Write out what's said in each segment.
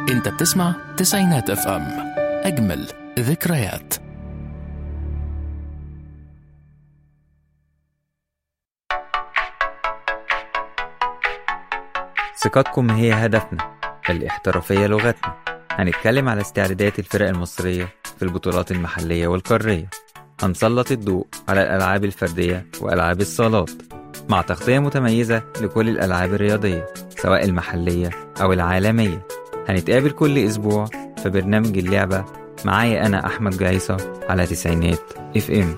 انت بتسمع تسعينات اف ام اجمل ذكريات ثقتكم هي هدفنا الاحترافية لغتنا هنتكلم على استعدادات الفرق المصرية في البطولات المحلية والقارية هنسلط الضوء على الألعاب الفردية وألعاب الصالات مع تغطية متميزة لكل الألعاب الرياضية سواء المحلية أو العالمية هنتقابل كل أسبوع في برنامج اللعبة معايا أنا أحمد جايصة على تسعينات اف ام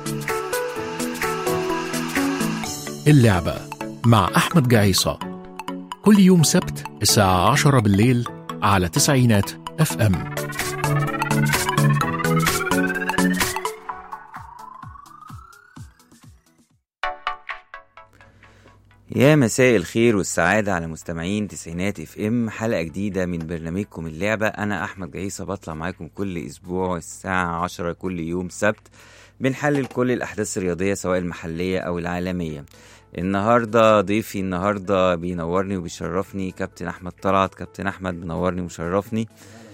اللعبة مع أحمد جعيصة كل يوم سبت الساعة 10 بالليل على تسعينات اف ام يا مساء الخير والسعادة على مستمعين تسعينات اف ام حلقة جديدة من برنامجكم اللعبة أنا أحمد جعيصة بطلع معاكم كل أسبوع الساعة عشرة كل يوم سبت بنحلل كل الأحداث الرياضية سواء المحلية أو العالمية النهاردة ضيفي النهاردة بينورني وبيشرفني كابتن أحمد طلعت كابتن أحمد منورني ومشرفني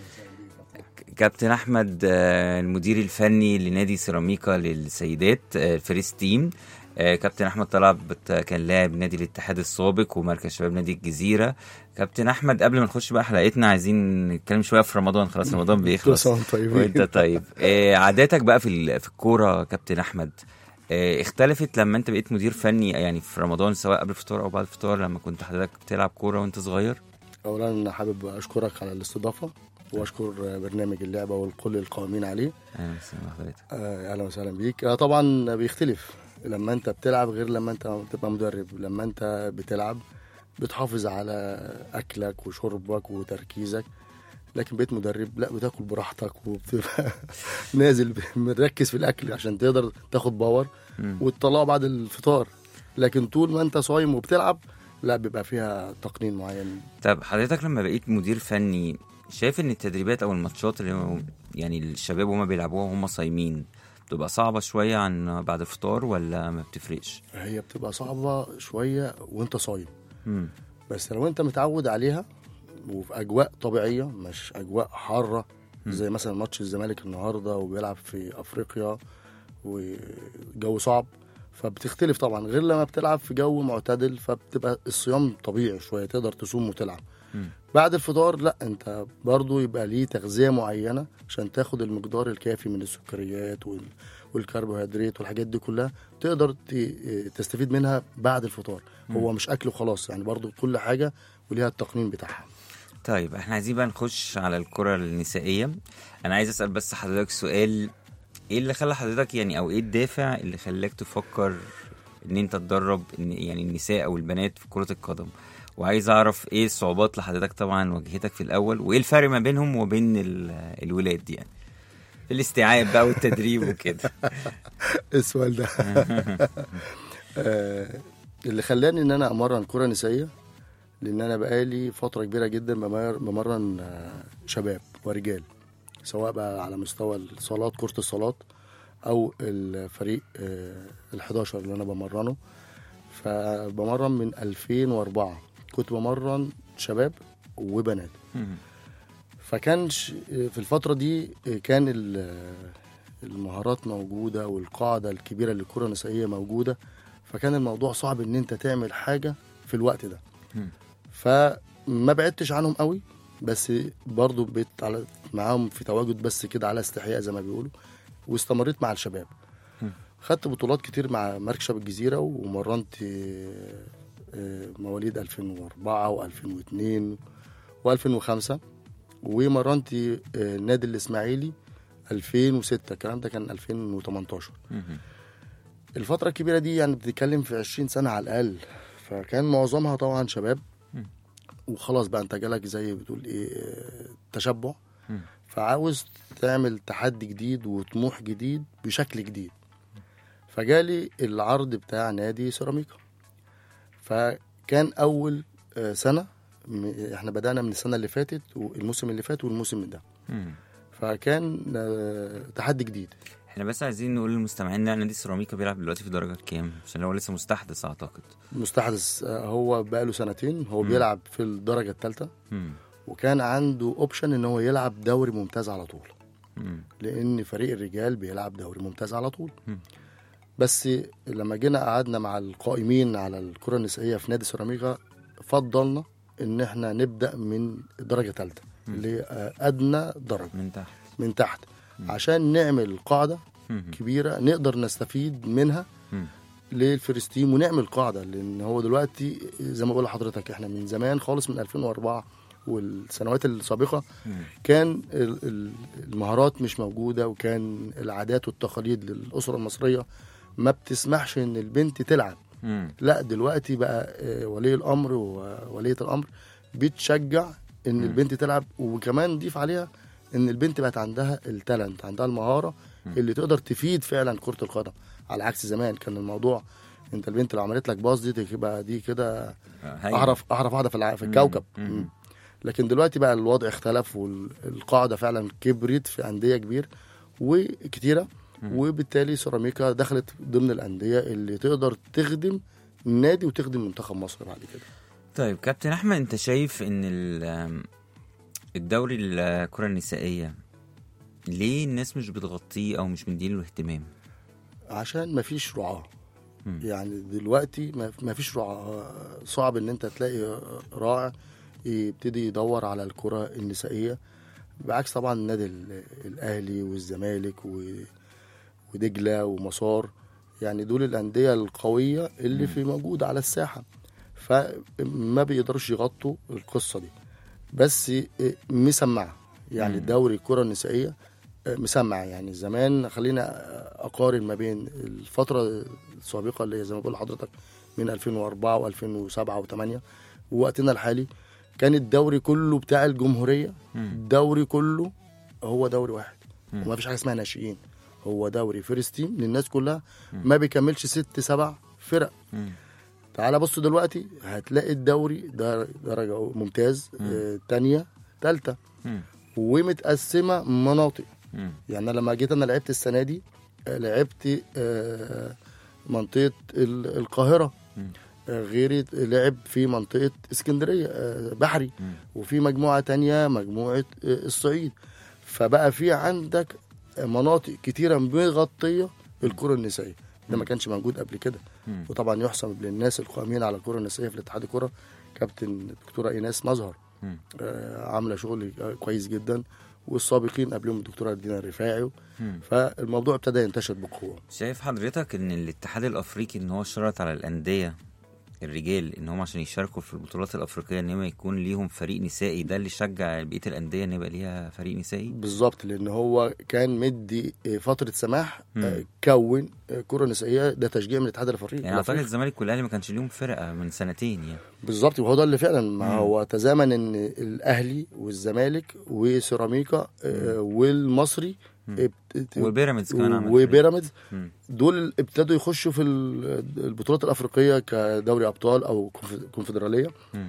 كابتن أحمد آه، المدير الفني لنادي سيراميكا للسيدات آه، الفريس تيم آه، كابتن احمد طلعت بت- كان لاعب نادي الاتحاد السابق ومركز شباب نادي الجزيره كابتن احمد قبل ما نخش بقى حلقتنا عايزين نتكلم شويه في رمضان خلاص رمضان كل بيخلص سنه وانتم طيبين وانت طيب آه، عاداتك بقى في ال- في الكوره كابتن احمد آه، اختلفت لما انت بقيت مدير فني يعني في رمضان سواء قبل الفطار او بعد الفطار لما كنت حضرتك بتلعب كوره وانت صغير اولا انا حابب اشكرك على الاستضافه واشكر برنامج اللعبه والكل القائمين عليه اهلا وسهلا بحضرتك آه، اهلا وسهلا بيك آه، طبعا بيختلف لما انت بتلعب غير لما انت بتبقى مدرب لما انت بتلعب بتحافظ على اكلك وشربك وتركيزك لكن بقيت مدرب لا بتاكل براحتك وبتبقى نازل مركز في الاكل عشان تقدر تاخد باور مم. وتطلعه بعد الفطار لكن طول ما انت صايم وبتلعب لا بيبقى فيها تقنين معين طب حضرتك لما بقيت مدير فني شايف ان التدريبات او الماتشات اللي هم- يعني الشباب وهم بيلعبوها وهم صايمين بتبقى صعبة شوية عن بعد الفطار ولا ما بتفرقش؟ هي بتبقى صعبة شوية وانت صايم مم. بس لو انت متعود عليها وفي اجواء طبيعية مش اجواء حارة زي مثلا ماتش الزمالك النهاردة وبيلعب في افريقيا وجو صعب فبتختلف طبعا غير لما بتلعب في جو معتدل فبتبقى الصيام طبيعي شوية تقدر تصوم وتلعب مم. بعد الفطار لا انت برضو يبقى ليه تغذية معينة عشان تاخد المقدار الكافي من السكريات وال- والكربوهيدرات والحاجات دي كلها تقدر ت- تستفيد منها بعد الفطار هو مش اكل وخلاص يعني برضو كل حاجة وليها التقنين بتاعها طيب احنا عايزين بقى نخش على الكرة النسائية انا عايز اسأل بس حضرتك سؤال ايه اللي خلى حضرتك يعني او ايه الدافع اللي خلاك تفكر ان انت تدرب إن يعني النساء او البنات في كرة القدم وعايز اعرف ايه الصعوبات اللي حضرتك طبعا واجهتك في الاول وايه الفرق ما بينهم وبين ال- الولاد يعني في الاستيعاب بقى والتدريب وكده السؤال ده آه، اللي خلاني ان انا امرن كرة نسائية لان انا بقالي فترة كبيرة جدا بمر- بمرن آه، شباب ورجال سواء بقى على مستوى الصالات كرة الصالات او الفريق ال 11 اللي انا بمرنه فبمرن من 2004 كنت بمرن شباب وبنات فكانش في الفترة دي كان ال- المهارات موجودة والقاعدة الكبيرة للكرة النسائية موجودة فكان الموضوع صعب ان انت تعمل حاجة في الوقت ده مم. فما بعدتش عنهم قوي بس برضو بقيت على معاهم في تواجد بس كده على استحياء زي ما بيقولوا واستمريت مع الشباب مم. خدت بطولات كتير مع مركز شباب الجزيرة ومرنت آه، آه، مواليد 2004 و2002 و2005 ومرنت آه، النادي الإسماعيلي 2006 الكلام ده كان 2018 مهم. الفترة الكبيرة دي يعني بتتكلم في 20 سنة على الأقل فكان معظمها طبعا شباب مم. وخلاص بقى انت جالك زي بتقول ايه آه، تشبع مم. فعاوز تعمل تحدي جديد وطموح جديد بشكل جديد فجالي العرض بتاع نادي سيراميكا فكان اول آه، سنة م- احنا بدأنا من السنة اللي فاتت والموسم اللي فات والموسم ده مم. فكان آه، تحدي جديد احنا بس عايزين نقول للمستمعين ان نادي سيراميكا بيلعب دلوقتي في درجة كام عشان هو لسه مستحدث اعتقد مستحدث آه، هو بقاله سنتين هو مم. بيلعب في الدرجة الثالثة مم. وكان عنده اوبشن ان هو يلعب دوري ممتاز على طول مم. لان فريق الرجال بيلعب دوري ممتاز على طول مم. بس لما جينا قعدنا مع القائمين على الكره النسائيه في نادي سيراميكا فضلنا ان احنا نبدا من درجه ثالثه اللي هي ادنى درجه من تحت من تحت عشان نعمل قاعده مم. كبيره نقدر نستفيد منها مم. للفيرست تيم ونعمل قاعده لان هو دلوقتي زي ما بقول لحضرتك احنا من زمان خالص من 2004 والسنوات السابقه مم. كان ال- ال- المهارات مش موجوده وكان العادات والتقاليد للاسره المصريه ما بتسمحش ان البنت تلعب مم. لا دلوقتي بقى آه، ولي الامر ووليه الامر بتشجع ان مم. البنت تلعب وكمان نضيف عليها ان البنت بقت عندها التالنت عندها المهاره اللي تقدر تفيد فعلا كره القدم على عكس زمان كان الموضوع انت البنت لو عملت لك باص دي تبقى دي كده هايل. اعرف اعرف واحده في الع- في الكوكب مم. مم. لكن دلوقتي بقى الوضع اختلف والقاعده فعلا كبرت في انديه كبير وكتيره وبالتالي سيراميكا دخلت ضمن الانديه اللي تقدر تخدم النادي وتخدم منتخب مصر بعد كده طيب كابتن احمد انت شايف ان ال- الدوري الكره النسائيه ليه الناس مش بتغطيه او مش مديله اهتمام عشان ما فيش رعاه مم. يعني دلوقتي ما- ما فيش رعاه صعب ان انت تلاقي راعي يبتدي يدور على الكره النسائيه بعكس طبعا النادي ال- الاهلي والزمالك و- ودجله ومسار يعني دول الانديه القويه اللي في موجوده على الساحه فما بيقدروش يغطوا القصه دي بس مسمعه يعني مم. الدوري الكره النسائيه مسمع يعني زمان خلينا اقارن ما بين الفتره السابقه اللي هي زي ما بقول لحضرتك من 2004 و2007 و8 ووقتنا الحالي كان الدوري كله بتاع الجمهوريه مم. الدوري كله هو دوري واحد مم. وما فيش حاجه اسمها ناشئين هو دوري فيرست تيم للناس كلها ما بيكملش ست سبع فرق مم. تعال بص دلوقتي هتلاقي الدوري در- درجه ممتاز آه، تانية تالتة مم. ومتقسمه مناطق مم. يعني أنا لما جيت انا لعبت السنه دي آه، لعبت آه، منطقه ال- القاهره مم. آه، غيري لعب في منطقه اسكندريه آه، بحري مم. وفي مجموعه تانية مجموعه آه، الصعيد فبقى في عندك مناطق كتيره مغطيه الكره النسائيه ده ما كانش موجود قبل كده مم. وطبعا يحسب للناس القائمين على الكره النسائيه في الاتحاد الكره كابتن الدكتوره ايناس مظهر مم. آه، عامله شغل آه، كويس جدا والسابقين قبلهم الدكتوره دينا الرفاعي مم. فالموضوع ابتدى ينتشر بقوه شايف حضرتك ان الاتحاد الافريقي ان هو شرط على الانديه الرجال ان هم عشان يشاركوا في البطولات الافريقيه ان هم يكون ليهم فريق نسائي ده اللي شجع بقيه الانديه ان يبقى ليها فريق نسائي بالظبط لان هو كان مدي آه، فتره سماح آه، مم. كون آه، كره نسائيه ده تشجيع من الاتحاد الافريقي يعني اعتقد الأفريقي. الزمالك والاهلي ما كانش ليهم فرقه من سنتين يعني بالظبط وهو ده اللي فعلا ما مم. هو تزامن ان الاهلي والزمالك وسيراميكا آه، والمصري ابت- وبيراميدز كمان عمل فريق. وبيراميدز مم. دول ابتدوا يخشوا في ال- البطولات الافريقيه كدوري ابطال او كونف- كونفدراليه مم.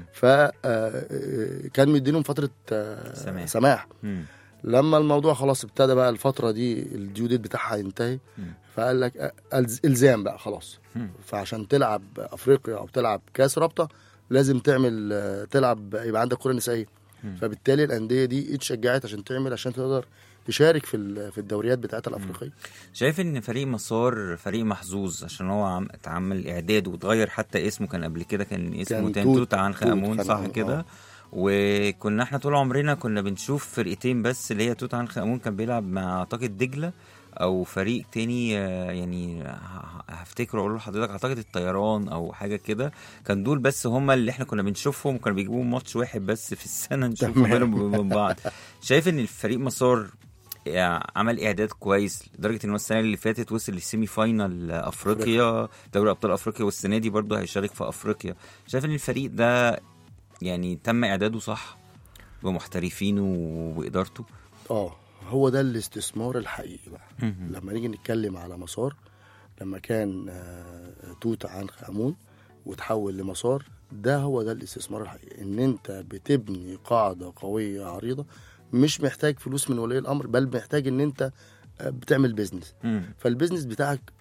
فكان مدينهم فتره آه، سماح. سماح مم. لما الموضوع خلاص ابتدى بقى الفتره دي الديو ديت بتاعها ينتهي مم. فقال لك آه، الز- الزام بقى خلاص مم. فعشان تلعب افريقيا او تلعب كاس رابطه لازم تعمل آه، تلعب يبقى عندك كره نسائيه مم. فبالتالي الانديه دي اتشجعت عشان تعمل عشان تقدر تشارك في ال- في الدوريات بتاعتها الافريقيه شايف ان فريق مسار فريق محظوظ عشان هو عم اتعمل اعداد واتغير حتى اسمه كان قبل كده كان اسمه كان كان توت- توت عنخ توت امون عنخ صح آمون، كده آه. وكنا احنا طول عمرنا كنا بنشوف فرقتين بس اللي هي توت عنخ امون كان بيلعب مع اعتقد دجله او فريق تاني آه، يعني ه- هفتكره اقول لحضرتك اعتقد الطيران او حاجه كده كان دول بس هم اللي احنا كنا بنشوفهم وكانوا بيجيبوا ماتش واحد بس في السنه نشوف تمام. بينهم وبين بعض شايف ان الفريق مسار يعني عمل اعداد كويس لدرجه ان هو السنه اللي فاتت وصل للسيمي فاينال افريقيا دوري ابطال افريقيا والسنه دي برضه هيشارك في افريقيا شايف ان الفريق ده يعني تم اعداده صح بمحترفينه وادارته اه هو ده الاستثمار الحقيقي بقى مهم. لما نيجي نتكلم على مسار لما كان آه، توت عنخ امون وتحول لمسار ده هو ده الاستثمار الحقيقي ان انت بتبني قاعده قويه عريضه مش محتاج فلوس من ولي الامر بل محتاج ان انت آه، بتعمل بيزنس مم. فالبيزنس بتاعك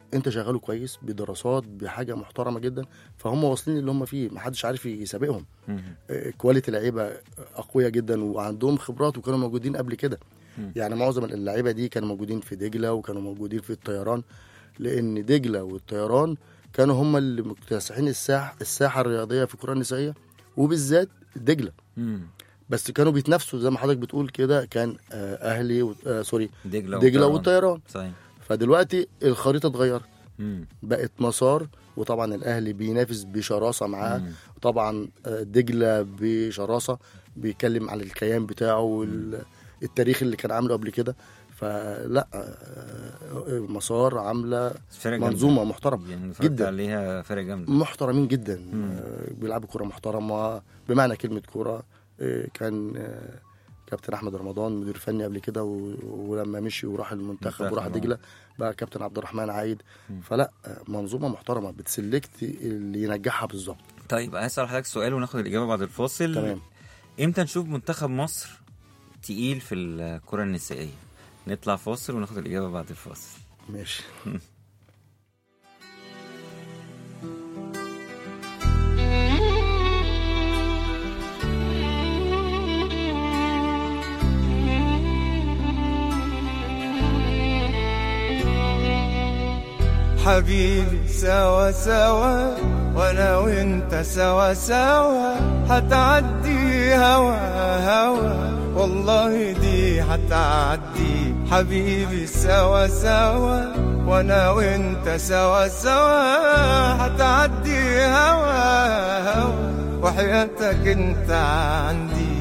انت شغاله كويس بدراسات بحاجه محترمه جدا فهم واصلين اللي هم فيه محدش عارف يسابقهم مم. آه، كواليتي لعيبه اقوياء جدا وعندهم خبرات وكانوا موجودين قبل كده مم. يعني معظم اللعيبه دي كانوا موجودين في دجله وكانوا موجودين في الطيران لان دجله والطيران كانوا هم اللي مكتسحين الساحه الساحه الرياضيه في الكره النسائيه وبالذات دجله مم. بس كانوا بيتنافسوا زي ما حضرتك بتقول كده كان آه، اهلي و... آه سوري دجله دجله والطيران. والطيران صحيح فدلوقتي الخريطه اتغيرت مم. بقت مسار وطبعا الاهلي بينافس بشراسه معاه مم. طبعا آه، دجله بشراسه بيتكلم عن الكيان بتاعه والتاريخ اللي كان عامله قبل كده فلا آه، آه، مسار عامله فرق جامدة. منظومه محترمه يعني اتفرجت جدا. عليها فرق جامد محترمين جدا مم. آه، بيلعبوا كرة محترمة بمعنى كلمة كرة آه، كان آه، كابتن أحمد رمضان مدير فني قبل كده و- ولما مشي وراح المنتخب منتخب، وراح آه. دجلة بقى كابتن عبد الرحمن عايد مم. فلا آه، منظومة محترمة بتسلكت اللي ينجحها بالظبط طيب عايز اسال حضرتك سؤال وناخد الاجابه بعد الفاصل تمام امتى نشوف منتخب مصر تقيل في الكره النسائيه نطلع فاصل وناخد الاجابه بعد الفاصل ماشي حبيبي سوا سوا وانا وانت سوا سوا هتعدي هوا هوا والله دي هتعدي حبيبي سوا سوا وانا وانت سوا سوا هتعدي هوا هوا وحياتك انت عندي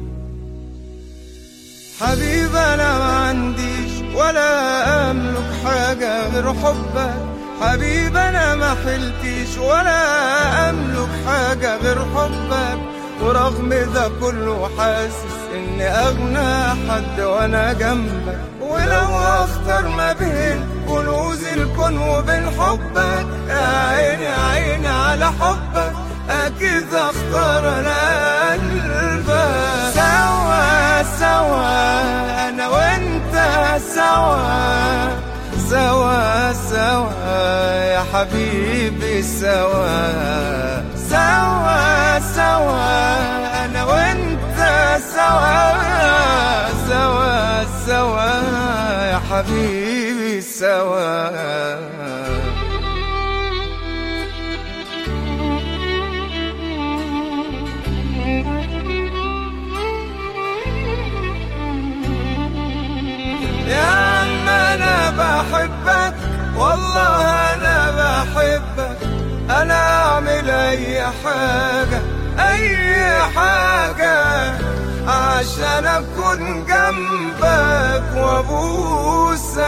حبيب انا ما عنديش ولا املك حاجة غير حبك حبيب انا ما حلتيش ولا املك حاجة غير حبك ورغم ده كله حاسس اني اغنى حد وانا جنبك ولو اختار ما بين كنوز الكون وبين حبك يا عيني يا عيني على حبك اكيد اختار انا قلبك سوا سوا انا وانت سوا سوا سوا يا حبيبي سوا سوا سوا انا وانت سوا سوا سوا يا حبيبي سوا يا عم انا بحبك والله انا بحبك انا اعمل اي حاجة اي حاجة عشان اكون جنبك وابوس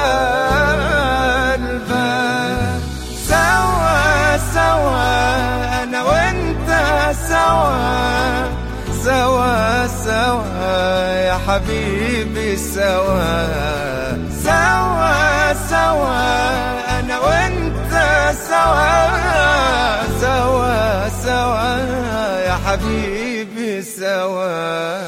قلبك سوا سوا انا وانت سوا سوا سوا يا حبيبي سوا سوا سوا انا وانت سوا سوا سوا يا حبيبي سوا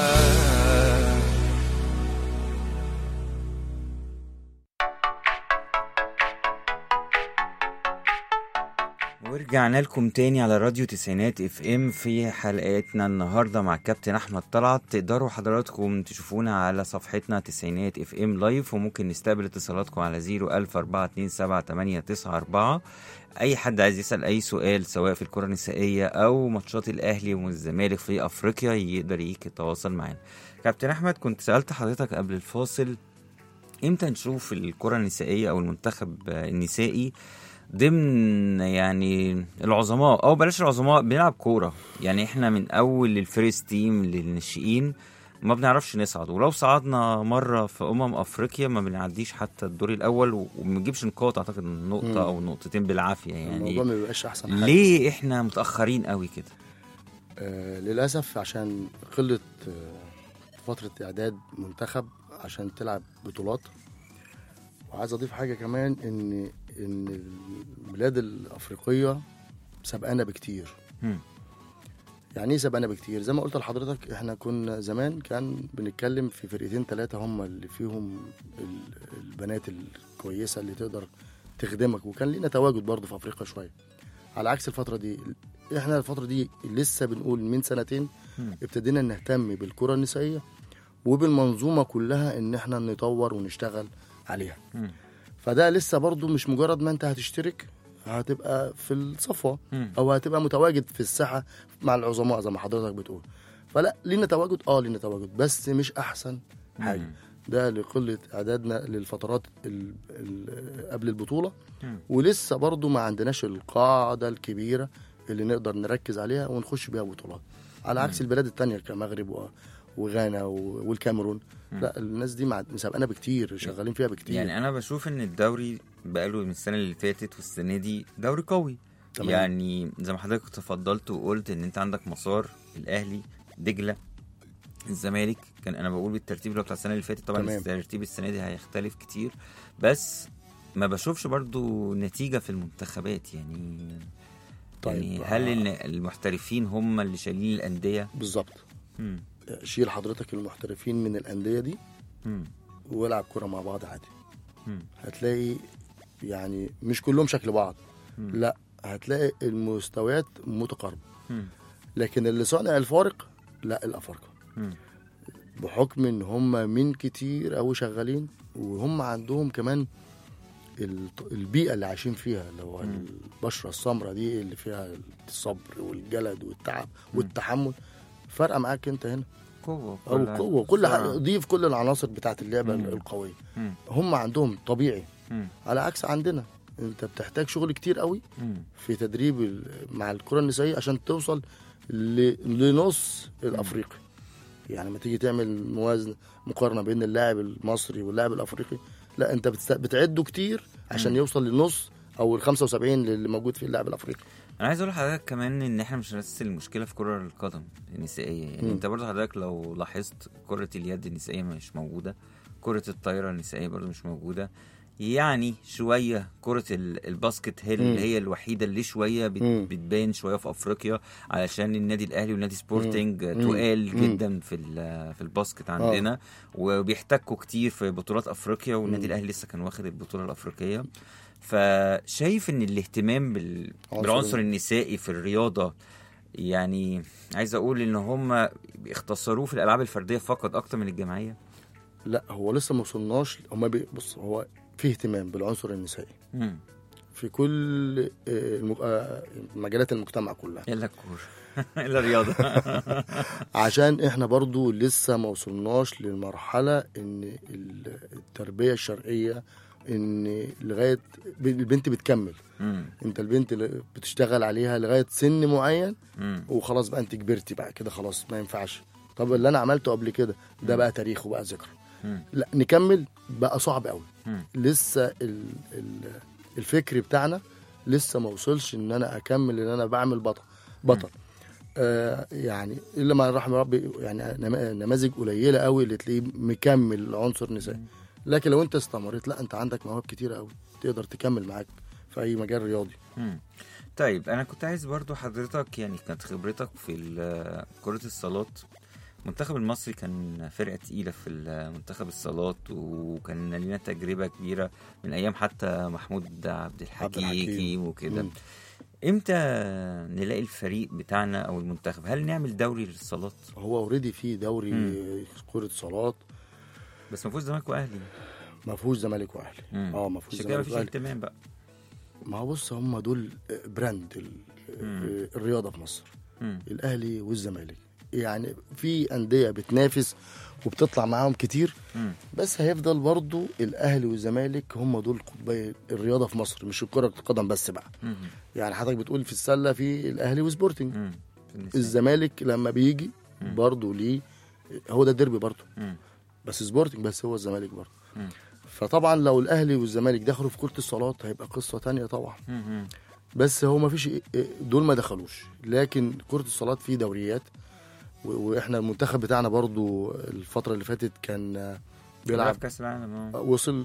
ورجعنا لكم تاني على راديو تسعينات اف ام في حلقاتنا النهارده مع كابتن احمد طلعت تقدروا حضراتكم تشوفونا على صفحتنا تسعينات اف ام لايف وممكن نستقبل اتصالاتكم على 010427894 اي حد عايز يسال اي سؤال سواء في الكره النسائيه او ماتشات الاهلي والزمالك في افريقيا يقدر يجي يتواصل معانا كابتن احمد كنت سالت حضرتك قبل الفاصل امتى نشوف الكره النسائيه او المنتخب النسائي ضمن يعني العظماء او بلاش العظماء بنلعب كوره يعني احنا من اول الفيرست تيم للناشئين ما بنعرفش نصعد ولو صعدنا مره في امم افريقيا ما بنعديش حتى الدور الاول و- وما بنجيبش نقاط اعتقد نقطه مم. او نقطتين بالعافيه الموضوع يعني ما بيبقاش احسن حاجة ليه احنا متاخرين قوي كده آه للاسف عشان قله آه فتره اعداد منتخب عشان تلعب بطولات وعايز اضيف حاجه كمان ان ان البلاد الافريقيه سبقانا بكتير مم. يعني ايه سبقانا بكتير زي ما قلت لحضرتك احنا كنا زمان كان بنتكلم في فرقتين ثلاثه هم اللي فيهم ال- البنات الكويسه اللي تقدر تخدمك وكان لينا تواجد برضه في افريقيا شويه على عكس الفتره دي احنا الفتره دي لسه بنقول من سنتين مم. ابتدينا نهتم بالكره النسائيه وبالمنظومه كلها ان احنا نطور ونشتغل عليها مم. فده لسه برضه مش مجرد ما انت هتشترك هتبقى في الصفوه مم. او هتبقى متواجد في الساحه مع العظماء زي ما حضرتك بتقول فلا لينا تواجد اه لينا تواجد بس مش احسن حاجه مم. ده لقله اعدادنا للفترات ال ال قبل البطوله مم. ولسه برضو ما عندناش القاعده الكبيره اللي نقدر نركز عليها ونخش بيها بطولات على عكس البلاد التانية كمغرب و- وغانا و- والكاميرون لا الناس دي مع- مسابقانا بكتير شغالين فيها بكتير يعني انا بشوف ان الدوري بقاله من السنه اللي فاتت والسنه دي دوري قوي تمام. يعني زي ما حضرتك تفضلت وقلت ان انت عندك مسار الاهلي دجله الزمالك كان انا بقول بالترتيب اللي هو بتاع السنه اللي فاتت طبعا تمام. الترتيب السنه دي هيختلف كتير بس ما بشوفش برضو نتيجه في المنتخبات يعني طيب، يعني آه. هل ال- المحترفين هم اللي شايلين الانديه بالظبط مم. شيل حضرتك المحترفين من الانديه دي مم. والعب كره مع بعض عادي مم. هتلاقي يعني مش كلهم شكل بعض مم. لا هتلاقي المستويات متقاربه مم. لكن اللي صانع الفارق لا الافارقه مم. بحكم ان هم من كتير قوي شغالين وهم عندهم كمان الط- البيئه اللي عايشين فيها اللي هو البشره السمراء دي اللي فيها الصبر والجلد والتعب والتحمل فارقه معاك انت هنا قوه او كل- القوه كل بسرعة. حاجه ضيف كل العناصر بتاعت اللعبه مم. القويه مم. هم عندهم طبيعي مم. على عكس عندنا انت بتحتاج شغل كتير قوي مم. في تدريب ال- مع الكره النسائيه عشان توصل ل- لنص الافريقي يعني لما تيجي تعمل موازنه مقارنه بين اللاعب المصري واللاعب الافريقي لا انت بتست- بتعده كتير عشان يوصل للنص او ال 75 اللي موجود في اللاعب الافريقي انا عايز اقول لحضرتك كمان ان احنا مش بس المشكله في كره القدم النسائيه يعني مم. انت برضه حضرتك لو لاحظت كره اليد النسائيه مش موجوده كره الطايره النسائيه برضه مش موجوده يعني شويه كره ال- الباسكت هي مم. اللي هي الوحيده اللي شويه بت- مم. بتبان شويه في افريقيا علشان النادي الاهلي والنادي سبورتنج مم. تقال مم. جدا في ال- في الباسكت عندنا وبيحتكوا كتير في بطولات افريقيا والنادي الاهلي لسه كان واخد البطوله الافريقيه فشايف ان الاهتمام بال... عنصر بالعنصر النسائي في الرياضه يعني عايز اقول ان هم اختصروه في الالعاب الفرديه فقط اكتر من الجماعيه لا هو لسه ما وصلناش هم بي... بص هو في اهتمام بالعنصر النسائي مم. في كل آه، الم- آه، مجالات المجتمع كلها الا الكوره الا الرياضه عشان احنا برضو لسه ما وصلناش للمرحلة ان ال- التربية الشرقية ان لغاية ب- البنت بتكمل مم. انت البنت اللي بتشتغل عليها لغاية سن معين مم. وخلاص بقى انت كبرتي بقى كده خلاص ما ينفعش طب اللي انا عملته قبل كده ده بقى تاريخ وبقى ذكرى مم. لا نكمل بقى صعب قوي مم. لسه ال ال الفكر بتاعنا لسه ما وصلش ان انا اكمل ان انا بعمل بطل بطل آه يعني الا ما رحم ربي يعني نما- نماذج قليله قوي اللي تلاقيه مكمل عنصر نسائي لكن لو انت استمريت لا انت عندك مواهب كتيره قوي تقدر تكمل معاك في اي مجال رياضي مم. طيب انا كنت عايز برضو حضرتك يعني كانت خبرتك في ال- كرة الصالات المنتخب المصري كان فرقة تقيلة في ال- منتخب الصالات وكان لنا تجربة كبيرة من أيام حتى محمود عبد الحكيم الحكيم. وكده مم. امتى نلاقي الفريق بتاعنا أو المنتخب هل نعمل دوري للصالات هو اوريدي في دوري مم. كره صالات بس ما فيهوش زمالك وأهلي ما فيهوش زمالك واهلي مم. اه ما فيهوش عشان كده زمالك مفيش واهلي اهتمام بقى ما هو بص هم دول براند ال- مم. الرياضه في مصر مم. الاهلي والزمالك يعني في انديه بتنافس وبتطلع معاهم كتير مم. بس هيفضل برضو الاهلي والزمالك هم دول قطبي الرياضه في مصر مش الكره القدم بس بقى مم. يعني حضرتك بتقول في السله في الاهلي وسبورتنج مم. في النساء. الزمالك لما بيجي مم. برضو ليه هو ده الديربي برضو مم. بس سبورتنج بس هو الزمالك برضو مم. فطبعا لو الاهلي والزمالك دخلوا في كره الصالات هيبقى قصه تانية طبعا مم. بس هو ما فيش دول ما دخلوش لكن كرة الصالات في دوريات و- واحنا المنتخب بتاعنا برضو الفترة اللي فاتت كان بيلعب بيلعب كأس العالم اه وصل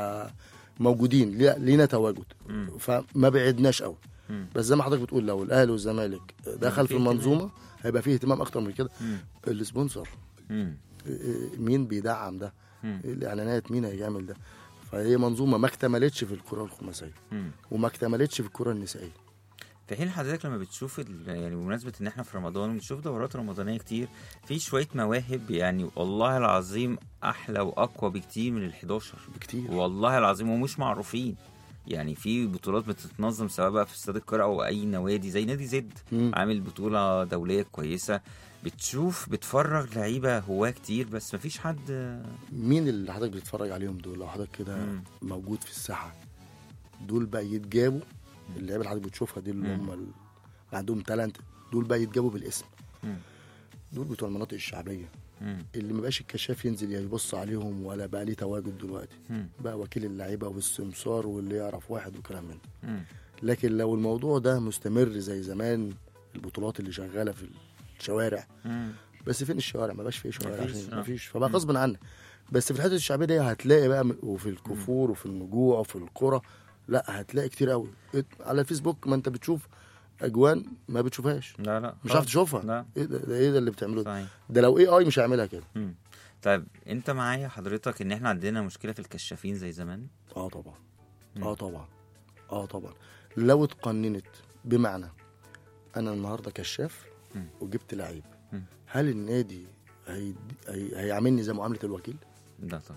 فموجودين لي- لينا تواجد مم. فما بعدناش قوي مم. بس زي ما حضرتك بتقول لو الاهلي والزمالك دخل في في المنظومة هيبقى فيه اهتمام اكتر من كده مم. السبونسر مم. مين بيدعم ده مم. الاعلانات مين هيعمل ده فهي منظومه ما اكتملتش في الكره الخماسيه مم. وما اكتملتش في الكره النسائيه في حين حضرتك لما بتشوف ال- يعني بمناسبة ان احنا في رمضان بتشوف دورات رمضانية كتير في شوية مواهب يعني والله العظيم احلى واقوى بكتير من ال 11 بكتير والله العظيم ومش معروفين يعني في بطولات بتتنظم سواء بقى في استاد القرى او اي نوادي زي نادي زد مم. عامل بطولة دولية كويسة بتشوف بتفرغ لعيبة هواه كتير بس مفيش حد مين اللي حضرتك بتتفرج عليهم دول لو حضرتك كده مم. موجود في الساحه دول بقى يتجابوا اللعيبه اللي حضرتك بتشوفها دي اللي مم. هم اللي عندهم تالنت دول بقى يتجابوا بالاسم مم. دول بتوع المناطق الشعبيه مم. اللي ما بقاش الكشاف ينزل يبص عليهم ولا بقى ليه تواجد دلوقتي مم. بقى وكيل اللعيبه والسمسار واللي يعرف واحد وكلام من ده مم. لكن لو الموضوع ده مستمر زي زمان البطولات اللي شغاله في الشوارع مم. بس فين الشوارع ما بقاش فيه شوارع مفيش، عشان آه. ما فيش فبقى غصب عنك بس في الحته الشعبيه دي هتلاقي بقى م- وفي الكفور وفي النجوع وفي القرى لا هتلاقي كتير قوي ات- على الفيسبوك ما انت بتشوف اجوان ما بتشوفهاش لا لا مش عارف تشوفها لا ايه ده, ده ايه ده اللي بتعمله ده صحيح ده لو اي اي مش هيعملها كده مم. طيب انت معايا حضرتك ان احنا عندنا مشكله في الكشافين زي زمان اه طبعا مم. اه طبعا اه طبعا لو اتقننت بمعنى انا النهارده كشاف مم. وجبت لعيب مم. هل النادي هي... هي... هيعاملني زي معامله الوكيل ده طبعا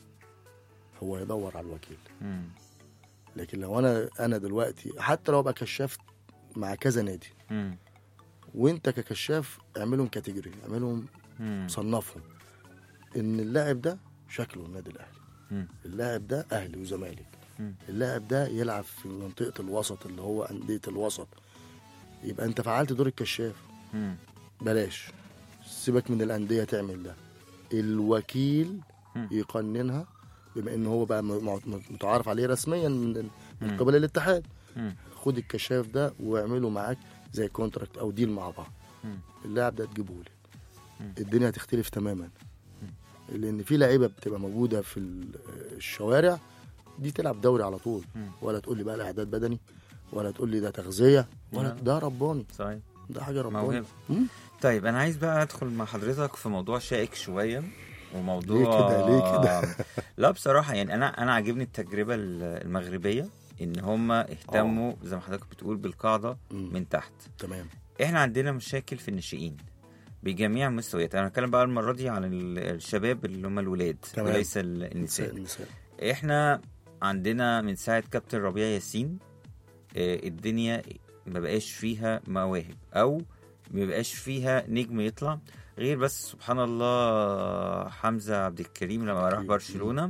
هو يدور على الوكيل مم. لكن لو انا انا دلوقتي حتى لو ابقى كشاف مع كذا نادي مم. وانت ككشاف اعملهم كاتيجوري اعملهم مم. صنفهم ان اللاعب ده شكله النادي الاهلي مم. اللاعب ده اهلي وزمالك مم. اللاعب ده يلعب في منطقه الوسط اللي هو انديه الوسط يبقى انت فعلت دور الكشاف مم. بلاش سيبك من الانديه تعمل ده الوكيل مم. يقننها بما ان هو بقى م- م- متعارف عليه رسميا من من مم. قبل الاتحاد مم. خد الكشاف ده واعمله معاك زي كونتراكت او ديل مع بعض مم. اللاعب ده تجيبه لي مم. الدنيا هتختلف تماما لان في لعيبه بتبقى موجوده في ال- الشوارع دي تلعب دوري على طول مم. ولا تقول لي بقى لا اعداد بدني ولا تقول لي ده تغذيه ولا لا. ده رباني صحيح ده حاجه رباني موهبة. مم. طيب انا عايز بقى ادخل مع حضرتك في موضوع شائك شويه وموضوع ليه كده؟ ليه كده؟ لا بصراحه يعني انا انا عاجبني التجربه المغربيه ان هم اهتموا زي ما حضرتك بتقول بالقاعده مم. من تحت تمام احنا عندنا مشاكل في الناشئين بجميع المستويات انا هتكلم بقى المره دي عن ال- الشباب اللي هم الولاد تمام. وليس ال- النساء النساء احنا عندنا من ساعه كابتن ربيع ياسين آه، الدنيا ما بقاش فيها مواهب او ما بقاش فيها نجم يطلع غير بس سبحان الله حمزه عبد الكريم لما راح مم. برشلونه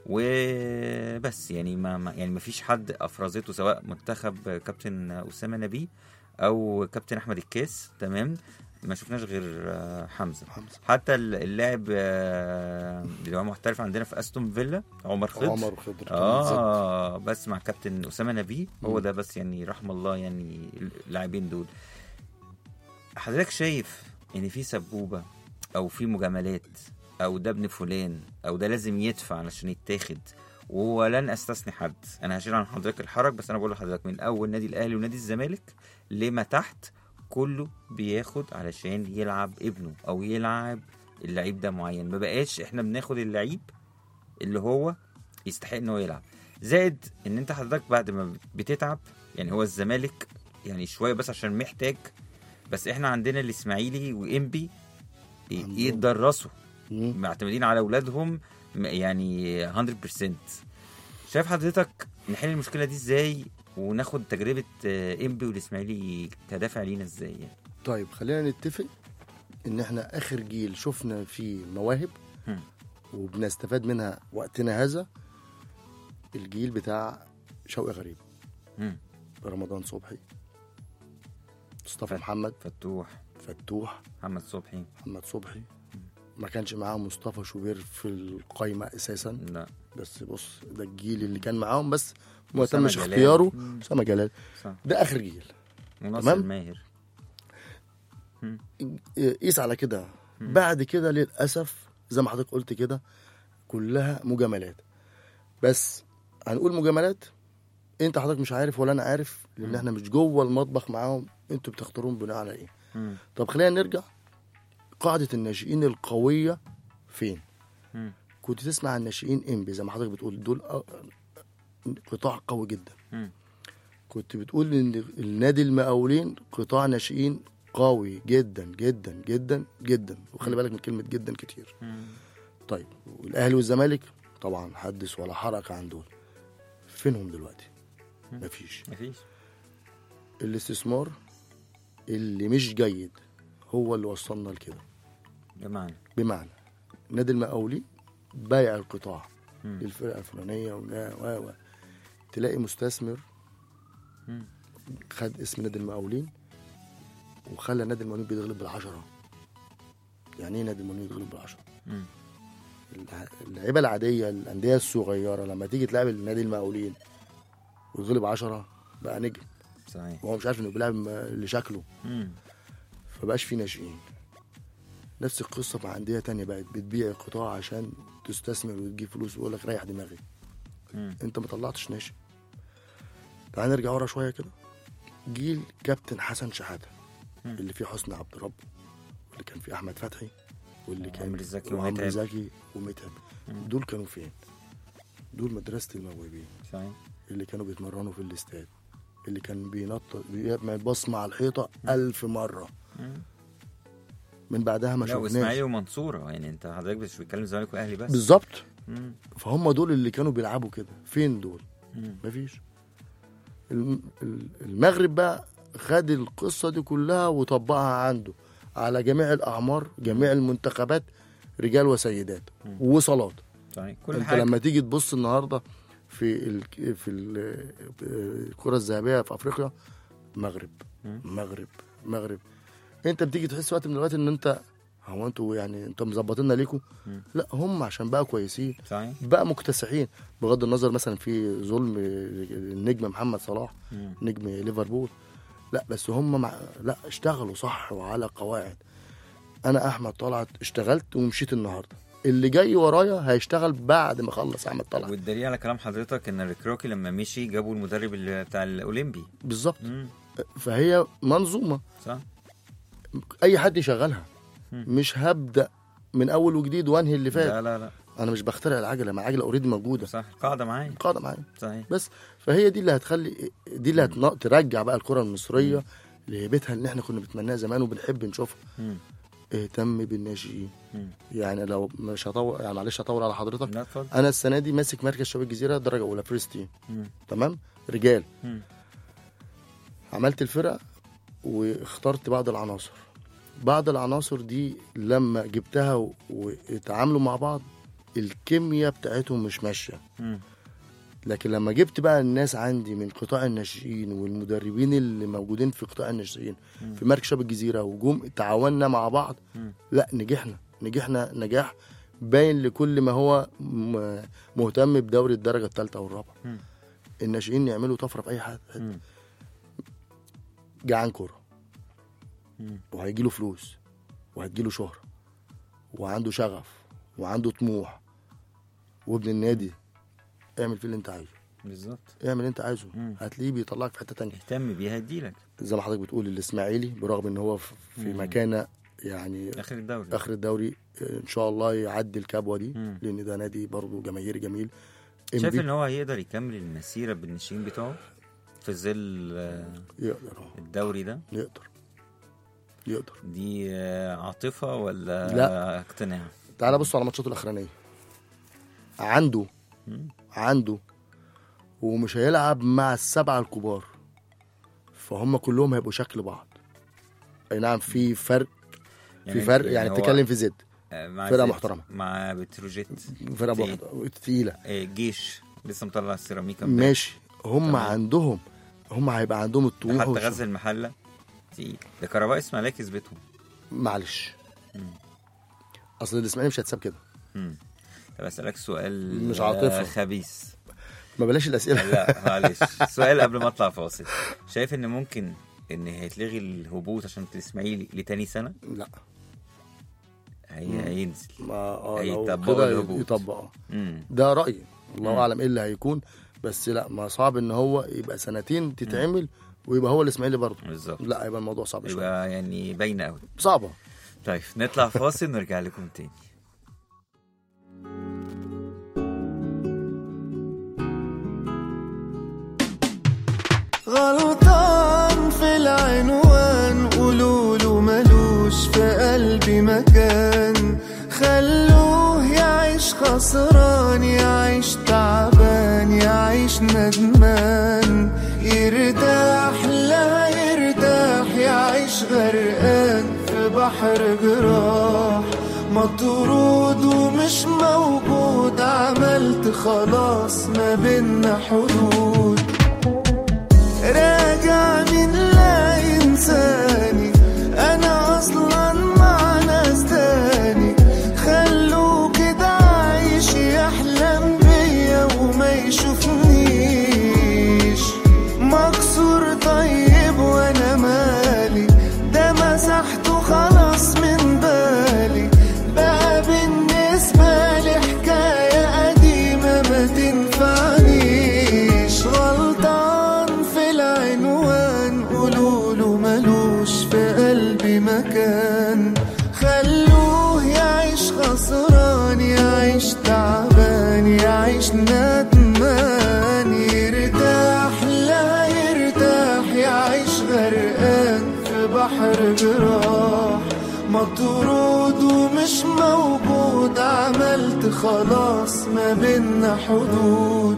وبس يعني ما ما- يعني ما فيش حد افرزته سواء منتخب كابتن اسامه نبيه او كابتن احمد الكاس تمام ما شفناش غير آه، حمزه حمزه حتى اللاعب آه، اللي هو محترف عندنا في استون فيلا عمر خضر عمر خضر كان زد. اه بس مع كابتن اسامه نبيه هو مم. ده بس يعني رحم الله يعني اللاعبين دول حضرتك شايف ان في سبوبه او في مجاملات او ده ابن فلان او ده لازم يدفع علشان يتاخد ولن استثني حد انا هشيل عن حضرتك الحرج بس انا بقول لحضرتك من اول نادي الاهلي ونادي الزمالك لما تحت كله بياخد علشان يلعب ابنه او يلعب اللعيب ده معين ما بقاش احنا بناخد اللعيب اللي هو يستحق ان هو يلعب زائد ان انت حضرتك بعد ما بتتعب يعني هو الزمالك يعني شويه بس عشان محتاج بس احنا عندنا الاسماعيلي وانبي ي- عندهم. يتدرسوا مم. معتمدين على اولادهم م- يعني 100% شايف حضرتك نحل المشكله دي ازاي وناخد تجربه آه، انبي والاسماعيلي كدافع لينا ازاي يعني طيب خلينا نتفق ان احنا اخر جيل شفنا فيه مواهب هم. وبنستفاد منها وقتنا هذا الجيل بتاع شوقي غريب مم. رمضان صبحي مصطفى ف- محمد فتوح فتوح محمد صبحي محمد صبحي ما كانش معاهم مصطفى شوبير في القايمة أساسا لا بس بص ده الجيل اللي كان معاهم بس ما أسامة تمش جلال. اختياره مم. أسامة جلال صح ده آخر جيل وناصر تمام؟ ماهر قيس على كده بعد كده للاسف زي ما حضرتك قلت كده كلها مجاملات بس هنقول مجاملات انت حضرتك مش عارف ولا انا عارف لان احنا مش جوه المطبخ معاهم انتوا بتختارون بناء على ايه مم. طب خلينا نرجع قاعده الناشئين القويه فين مم. كنت تسمع عن ناشئين انبي زي ما حضرتك بتقول دول أ- قطاع قوي جدا مم. كنت بتقول ان النادي المقاولين قطاع ناشئين قوي جدا جدا جدا جدا وخلي بالك من كلمه جدا كتير مم. طيب والاهلي والزمالك طبعا حدث ولا حركه عن دول فينهم دلوقتي مفيش مفيش الاستثمار اللي مش جيد هو اللي وصلنا لكده بمعنى بمعنى نادي المقاولين بايع القطاع مم. للفرقه الفلانيه ولا و و تلاقي مستثمر مم. خد اسم نادي المقاولين وخلى نادي المقاولين بيتغلب بالعشرة يعني ايه نادي المقاولين يتغلب بالعشرة مم. الع- اللعيبه العاديه الانديه الصغيره لما تيجي تلعب النادي المقاولين ويتغلب عشرة بقى نجم صحيح وهو مش عارف انه بيلعب اللي شكله مم. فبقاش في ناشئين نفس القصه مع انديه تانية بقت بتبيع القطاع عشان تستثمر وتجيب فلوس ويقول لك ريح دماغي مم. انت ما طلعتش ناشئ تعال نرجع ورا شويه كده جيل كابتن حسن شحاته مم. اللي فيه حسني عبد رب واللي كان فيه احمد فتحي واللي كان وعمرو زكي وعمرو ومتعب. زكي ومتعب مم. دول كانوا فين؟ دول مدرسه الموهوبين صحيح اللي كانوا بيتمرنوا في الاستاد اللي كان بينط بيعمل بصمة على الحيطة ألف مرة مم. من بعدها ما لا شفناش واسماعيلي ومنصوره يعني انت حضرتك مش بتتكلم زمالك واهلي بس بالظبط مم. فهم دول اللي كانوا بيلعبوا كده فين دول مم. مفيش الم- ال- المغرب بقى خد القصة دي كلها وطبقها عنده على جميع الأعمار جميع المنتخبات رجال وسيدات وصالات صحيح كل انت حاجه لما تيجي تبص النهارده في ال... في ال- الكره الذهبيه في افريقيا مغرب مم. مغرب مغرب انت بتيجي تحس وقت من الاوقات ان انت هو انتوا يعني انتوا مظبطيننا ليكوا مم. لا هم عشان بقى كويسين صحيح بقى مكتسحين بغض النظر مثلا في ظلم النجم محمد صلاح مم. نجم ليفربول لا بس هم مع... لا اشتغلوا صح وعلى قواعد انا احمد طلعت اشتغلت ومشيت النهارده اللي جاي ورايا هيشتغل بعد ما اخلص احمد طلعت والدليل على كلام حضرتك ان ريكروكي لما مشي جابوا المدرب اللي بتاع الاولمبي بالظبط مم. فهي منظومه صح اي حد يشغلها مم. مش هبدا من اول وجديد وانهي اللي فات لا لا لا انا مش بخترع العجله ما العجله اوريدي موجوده صح القاعده معايا قاعده معايا صحيح بس فهي دي اللي هتخلي دي اللي هتن- ترجع بقى الكره المصريه لهيبتها اللي احنا كنا بنتمناها زمان وبنحب نشوفها مم. اهتم بالناشئين مم. يعني لو مش هطول يعني معلش هطول على حضرتك لا اتفضل انا السنه دي ماسك مركز شباب الجزيره درجه اولى فيرست تيم مم. تمام رجال مم. عملت الفرقه واخترت بعض العناصر بعض العناصر دي لما جبتها و- واتعاملوا مع بعض الكيمياء بتاعتهم مش ماشيه مم. لكن لما جبت بقى الناس عندي من قطاع الناشئين والمدربين اللي موجودين في قطاع الناشئين في مركز شباب الجزيره وجم تعاوننا مع بعض مم. لا نجحنا نجحنا نجاح باين لكل ما هو م- مهتم بدوري الدرجه الثالثه والرابعه مم. الناشئين يعملوا طفره في اي حد مم. جعان كوره مم. وهيجي له فلوس وهتجي له شهره وعنده شغف وعنده طموح وابن النادي اعمل فيه اللي انت عايزه بالظبط اعمل اللي انت عايزه مم. هتلاقيه بيطلعك في حته تانية اهتم بيها هديلك زي ما حضرتك بتقول الاسماعيلي برغم ان هو في في مم. مكانه يعني اخر الدوري اخر الدوري ان شاء الله يعدي الكبوه دي مم. لان ده نادي برضه جماهيري جميل شايف إنبي ان هو هيقدر يكمل المسيره بالناشئين بتوعه في ظل آه، يقدر أهو، الدوري ده يقدر يقدر دي آه، عاطفه ولا لا. اقتناع تعال بص على ماتشاته الاخرانيه عنده مم. عنده ومش هيلعب مع السبعه الكبار فهم كلهم هيبقوا شكل بعض اي نعم في فرق في فرق يعني هو، بتتكلم في زد آه، مع فرقة زد، محترمة. مع بتروجيت فرقه في- واحده تقيله آه، جيش لسه مطلع السيراميكا امبارح. ماشي هم تمام. عندهم هم هيبقى عندهم الطموح حتى والشغف. غزل المحله تقيل ده كهرباء اسماعيليه كسبتهم معلش مم. اصل الاسماعيلي مش هتساب كده مم. طب اسالك سؤال مش آه، عاطفة. خبيث ما بلاش الاسئله لا معلش سؤال قبل ما اطلع فاصل شايف ان ممكن ان هيتلغي الهبوط عشان الاسماعيلي لتاني سنه لا هي هينزل ما اه لو هيطبقوا كده الهبوط. يطبق اه امم ده رايي الله مم. اعلم ايه اللي هيكون بس لا ما صعب ان هو يبقى سنتين تتعمل ويبقى هو الاسماعيلي برضه بالظبط لا يبقى الموضوع صعب شويه يبقى يعني باينه قوي صعبه طيب نطلع فاصل نرجع لكم تاني غلطان في العنوان قولوله ملوش في قلبي مكان خلوه يعيش خسران يعيش تعبان يعيش ندمان يرتاح لا يرتاح يعيش غرقان في بحر جراح مطرود ومش موجود عملت خلاص ما بينا حدود راجع من لا إنساني أنا أصلا مع ناس تاني خلوه كده عايش يحلم بيا وما يشوفنيش مكسور طيب وأنا مالي ده مسحته خلاص من بالي بقى بالنسبة لي حكاية قديمة ما تنفعنيش غلطان في العنوان قولوله ملوش في قلبي مكان خلوه يعيش خسران يعيش تعبان يعيش ندمان يرتاح لا يرتاح يعيش غرقان في بحر جراح مطرود ومش موجود عملت خلاص ما بينا حدود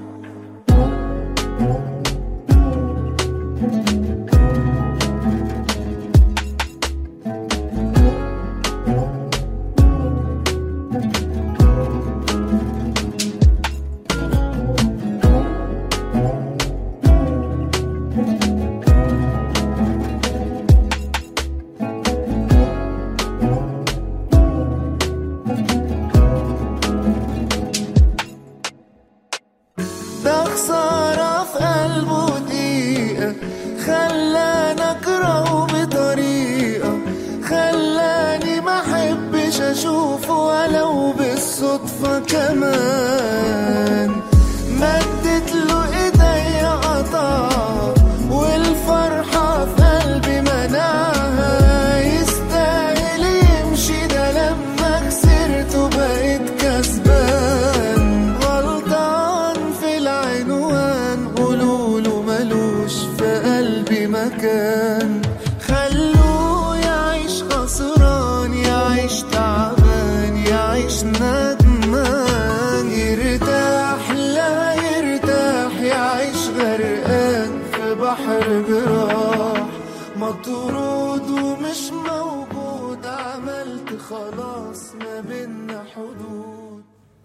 ده خسارة في قلبه دقيقة خلاني أكرهه بطريقة خلاني ما أحبش أشوفه ولو بالصدفة كمان مدت له إيديا قطعها والفرحة في قلبي منعها يستاهل يمشي ده لما خسرته بقيت كسبان غلطان في العنوان قولوله ملوش في قلبي مكان خلوه يعيش خسران يعيش تعبان يعيش ندمان يرتاح لا يرتاح يعيش غرقان في بحر جراح مطرود ومش موجود عملت خلاص ما بينا حدود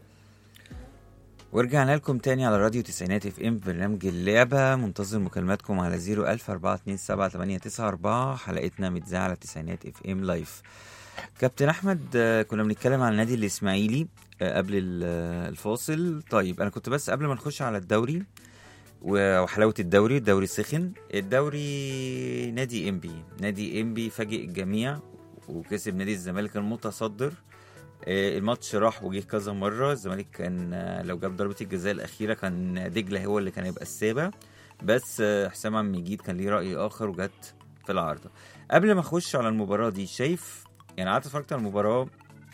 ورجعنا لكم تاني على راديو تسعينات اف ام برنامج اللعبة منتظر مكالماتكم على 01000 427 حلقتنا متذاعة على تسعينات اف ام لايف كابتن احمد آه، كنا بنتكلم عن النادي الاسماعيلي آه، قبل ال- آه، الفاصل طيب انا كنت بس قبل ما نخش على الدوري و- وحلاوه الدوري الدوري سخن الدوري نادي انبي نادي انبي فاجئ الجميع وكسب نادي الزمالك المتصدر آه، الماتش راح وجه كذا مره الزمالك كان آه، لو جاب ضربه الجزاء الاخيره كان دجله هو اللي كان هيبقى السابع بس آه، حسام عم مجيد كان ليه راي اخر وجت في العارضه قبل ما اخش على المباراه دي شايف يعني قعدت اتفرجت على المباراه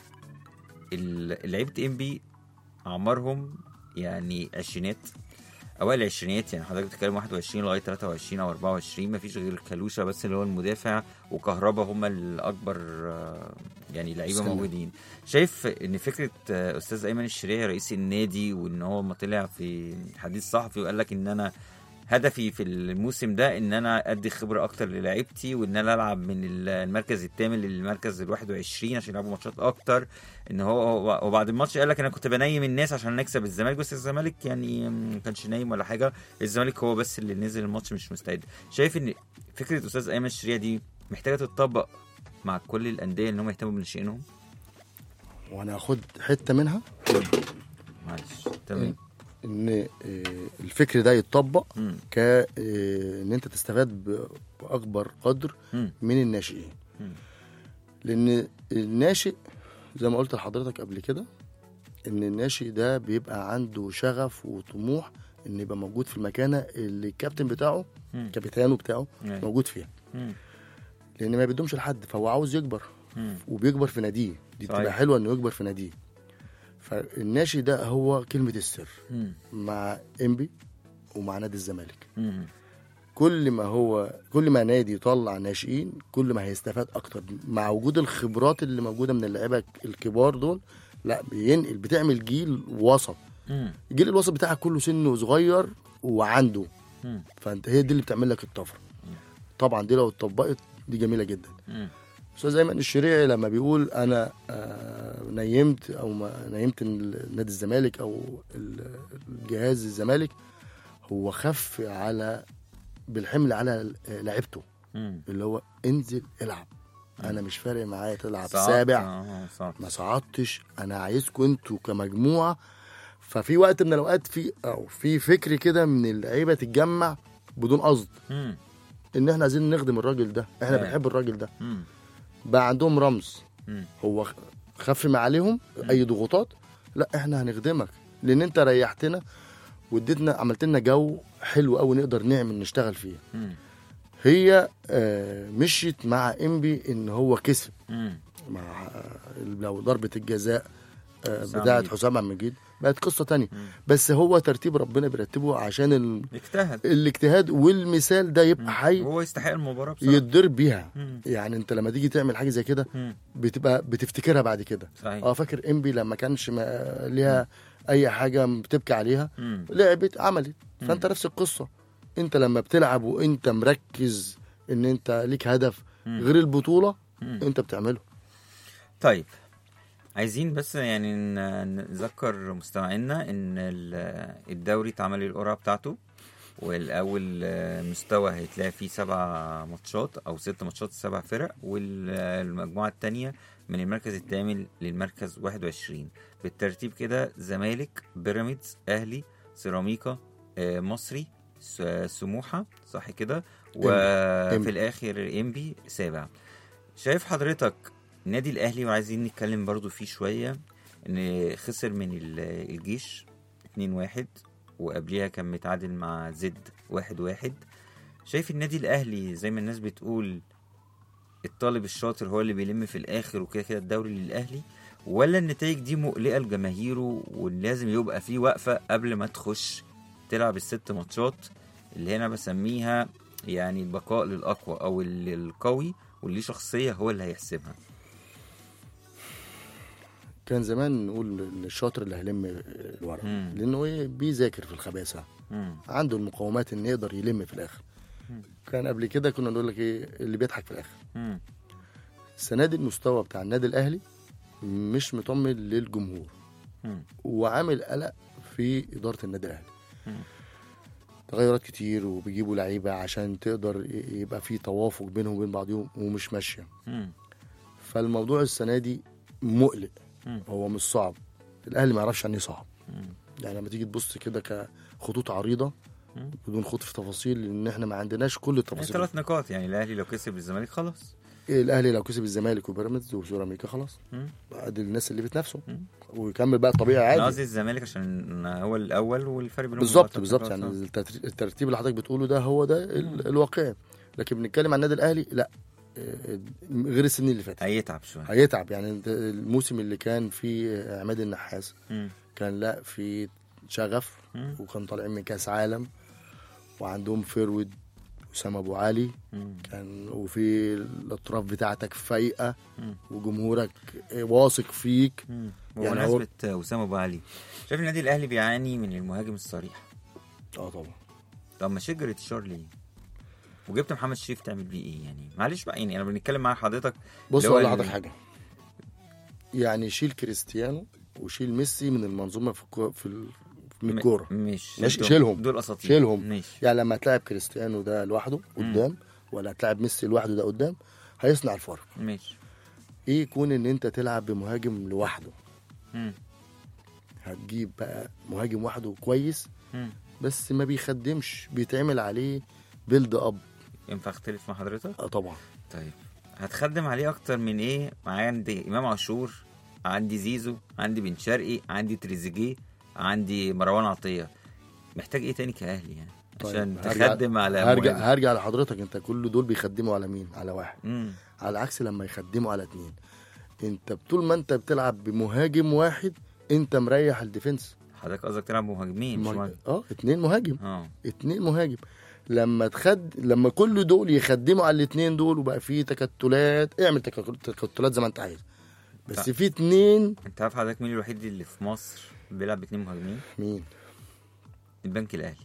ال- لعيبه انبي اعمارهم يعني عشرينات اوائل العشرينات يعني حضرتك بتتكلم 21 لغايه 23 او 24 مفيش غير كلوشه بس اللي هو المدافع وكهربا هم الاكبر آه، يعني لعيبه سنة. موجودين شايف ان فكره آه، استاذ ايمن الشريعي رئيس النادي وان هو ما طلع في حديث صحفي وقال لك ان انا هدفي في الموسم ده ان انا ادي خبره اكتر للاعيبتي وان انا العب من المركز الثامن للمركز ال 21 عشان يلعبوا ماتشات اكتر ان هو وبعد الماتش قال لك انا كنت بنيم الناس عشان نكسب الزمالك بس الزمالك يعني ما كانش نايم ولا حاجه الزمالك هو بس اللي نزل الماتش مش مستعد شايف ان فكره استاذ ايمن الشريعه دي محتاجه تتطبق مع كل الانديه ان هم يهتموا بناشئينهم وانا هاخد حته منها معلش تمام ان آه، الفكر ده يتطبق مم. ك آه، ان انت تستفاد ب- باكبر قدر مم. من الناشئين مم. لان الناشئ زي ما قلت لحضرتك قبل كده ان الناشئ ده بيبقى عنده شغف وطموح ان يبقى موجود في المكانه اللي الكابتن بتاعه مم. كابتنه بتاعه أيوة. موجود فيها مم. لان ما بيدومش لحد فهو عاوز يكبر مم. وبيكبر في ناديه دي صحيح. بتبقى حلوه انه يكبر في ناديه فالناشئ ده هو كلمه السر مم. مع انبي ومع نادي الزمالك مم. كل ما هو كل ما نادي يطلع ناشئين كل ما هيستفاد اكتر مع وجود الخبرات اللي موجوده من اللعيبه الكبار دول لا بينقل بتعمل جيل وسط مم. الجيل الوسط بتاعك كله سنه صغير وعنده مم. فانت هي دي اللي بتعمل لك الطفره طبعا دي لو اتطبقت دي جميله جدا مم. استاذ ايمن الشريعي لما بيقول انا آه، نيمت او ما نيمت ال- نادي الزمالك او ال- الجهاز الزمالك هو خف على بالحمل على لعيبته مم. اللي هو انزل العب انا مش فارق معايا تلعب صعب. سابع آه، صعب. ما صعدتش انا عايزكم انتوا كمجموعه ففي وقت من الاوقات في او في فكر كده من اللعيبه تتجمع بدون قصد مم. ان احنا عايزين نخدم الراجل ده احنا آه. بنحب الراجل ده مم. بقى عندهم رمز مم. هو خ- خف ما عليهم اي ضغوطات لا احنا هنخدمك لان انت ريحتنا واديتنا عملت لنا جو حلو قوي نقدر نعمل نشتغل فيه مم. هي آه، مشيت مع انبي ان هو كسب مم. مع آه، لو ضربه الجزاء آه، حسام بتاعه مجيد. حسام عبد المجيد بقت قصه تانية بس هو ترتيب ربنا بيرتبه عشان ال... اجتهد الاجتهاد والمثال ده يبقى حي هو يستحق المباراه بصراحه يتضرب بيها مم. يعني انت لما تيجي تعمل حاجه زي كده مم. بتبقى بتفتكرها بعد كده صحيح اه فاكر انبي لما كانش ما- ليها اي حاجه بتبكي عليها مم. لعبت عملت فانت نفس القصه انت لما بتلعب وانت مركز ان انت ليك هدف مم. غير البطوله مم. انت بتعمله طيب عايزين بس يعني ن- نذكر مستمعينا ان ال- الدوري اتعمل القرعه بتاعته والاول آه، مستوى هيتلاقي فيه سبع ماتشات او ست ماتشات سبع فرق والمجموعه الثانيه من المركز الثامن للمركز 21 بالترتيب كده زمالك بيراميدز اهلي سيراميكا آه، مصري س- سموحه صح كده إنبي. وفي الاخر انبي سابع شايف حضرتك النادي الاهلي وعايزين نتكلم برضو فيه شويه ان خسر من ال- الجيش 2-1 وقبليها كان متعادل مع زد 1-1 شايف النادي الاهلي زي ما الناس بتقول الطالب الشاطر هو اللي بيلم في الاخر وكده كده الدوري للاهلي ولا النتائج دي مقلقه لجماهيره ولازم يبقى في وقفه قبل ما تخش تلعب الست ماتشات اللي هنا بسميها يعني البقاء للاقوى او ال- القوي واللي ليه شخصيه هو اللي هيحسبها كان زمان نقول ان الشاطر اللي هيلم الورق مم. لانه ايه بيذاكر في الخباثه مم. عنده المقومات ان يقدر يلم في الاخر كان قبل كده كنا نقول لك ايه اللي بيضحك في الاخر مم. السنه دي المستوى بتاع النادي الاهلي مش مطمن للجمهور مم. وعامل قلق في اداره النادي الاهلي مم. تغيرات كتير وبيجيبوا لعيبه عشان تقدر ي- يبقى في توافق بينهم وبين بعضهم ومش ماشيه مم. فالموضوع السنه دي مقلق مم. هو مش صعب الاهلي ما يعرفش يعني ايه صعب مم. يعني لما تيجي تبص كده كخطوط عريضه مم. بدون خوض في تفاصيل لان احنا ما عندناش كل يعني التفاصيل ثلاث نقاط يعني الاهلي لو كسب الزمالك خلاص الاهلي لو كسب الزمالك وبيراميدز وسيراميكا خلاص مم. ادي الناس اللي بتنافسه مم. ويكمل بقى الطبيعي انا عادي قصدي الزمالك عشان هو الاول والفرق بينهم بالظبط ثلاث بالظبط نقاط. يعني آه. التتر- الترتيب اللي حضرتك بتقوله ده هو ده ال- الواقعي لكن بنتكلم عن النادي الاهلي لا آه، غير السنين اللي فاتت هيتعب شويه هيتعب يعني انت الموسم اللي كان فيه عماد النحاس مم. كان لا في شغف مم. وكان طالعين من كاس عالم وعندهم فيرود اسامه ابو علي مم. كان وفي الاطراف بتاعتك فايقه مم. وجمهورك واثق فيك مم. يعني هو- بمناسبه اسامه ابو علي شايف النادي الاهلي بيعاني من المهاجم الصريح اه طبعا طب ما شجرة شار ليه؟ وجبت محمد شريف تعمل بيه ايه يعني؟ معلش بقى يعني انا بنتكلم مع حضرتك بص اللي هو اقول ال- لحضرتك حاجه يعني شيل كريستيانو وشيل ميسي من المنظومه في الكو... في ال... من الكوره مش ماشي، دول- شيلهم. دول اساطير شيلهم. ماشي يعني لما تلعب كريستيانو ده لوحده قدام ولا تلعب ميسي لوحده ده قدام هيصنع الفرق ماشي ايه يكون ان انت تلعب بمهاجم لوحده مم. هتجيب بقى مهاجم وحده كويس مم. بس ما بيخدمش بيتعمل عليه بيلد اب ينفع اختلف مع حضرتك؟ اه طبعا طيب هتخدم عليه اكتر من ايه؟ معايا عندي امام عاشور عندي زيزو عندي بن شرقي عندي تريزيجيه عندي مروان عطيه محتاج ايه تاني كاهلي يعني طيب، عشان هرجع- تخدم على هرجع مهاجم. هرجع لحضرتك انت كل دول بيخدموا على مين على واحد مم. على عكس لما يخدموا على اتنين انت طول ما انت بتلعب بمهاجم واحد انت مريح الديفنس حضرتك قصدك تلعب مهاجمين مش مهاجم. مهاجم. اه اتنين مهاجم اه اتنين مهاجم لما تخد لما كل دول يخدموا على الاثنين دول وبقى في تكتلات اعمل تك- تكتلات زي ما انت عايز بس طيب. في اتنين انت عارف حضرتك مين الوحيد اللي في مصر بيلعب باتنين مهاجمين مين البنك الاهلي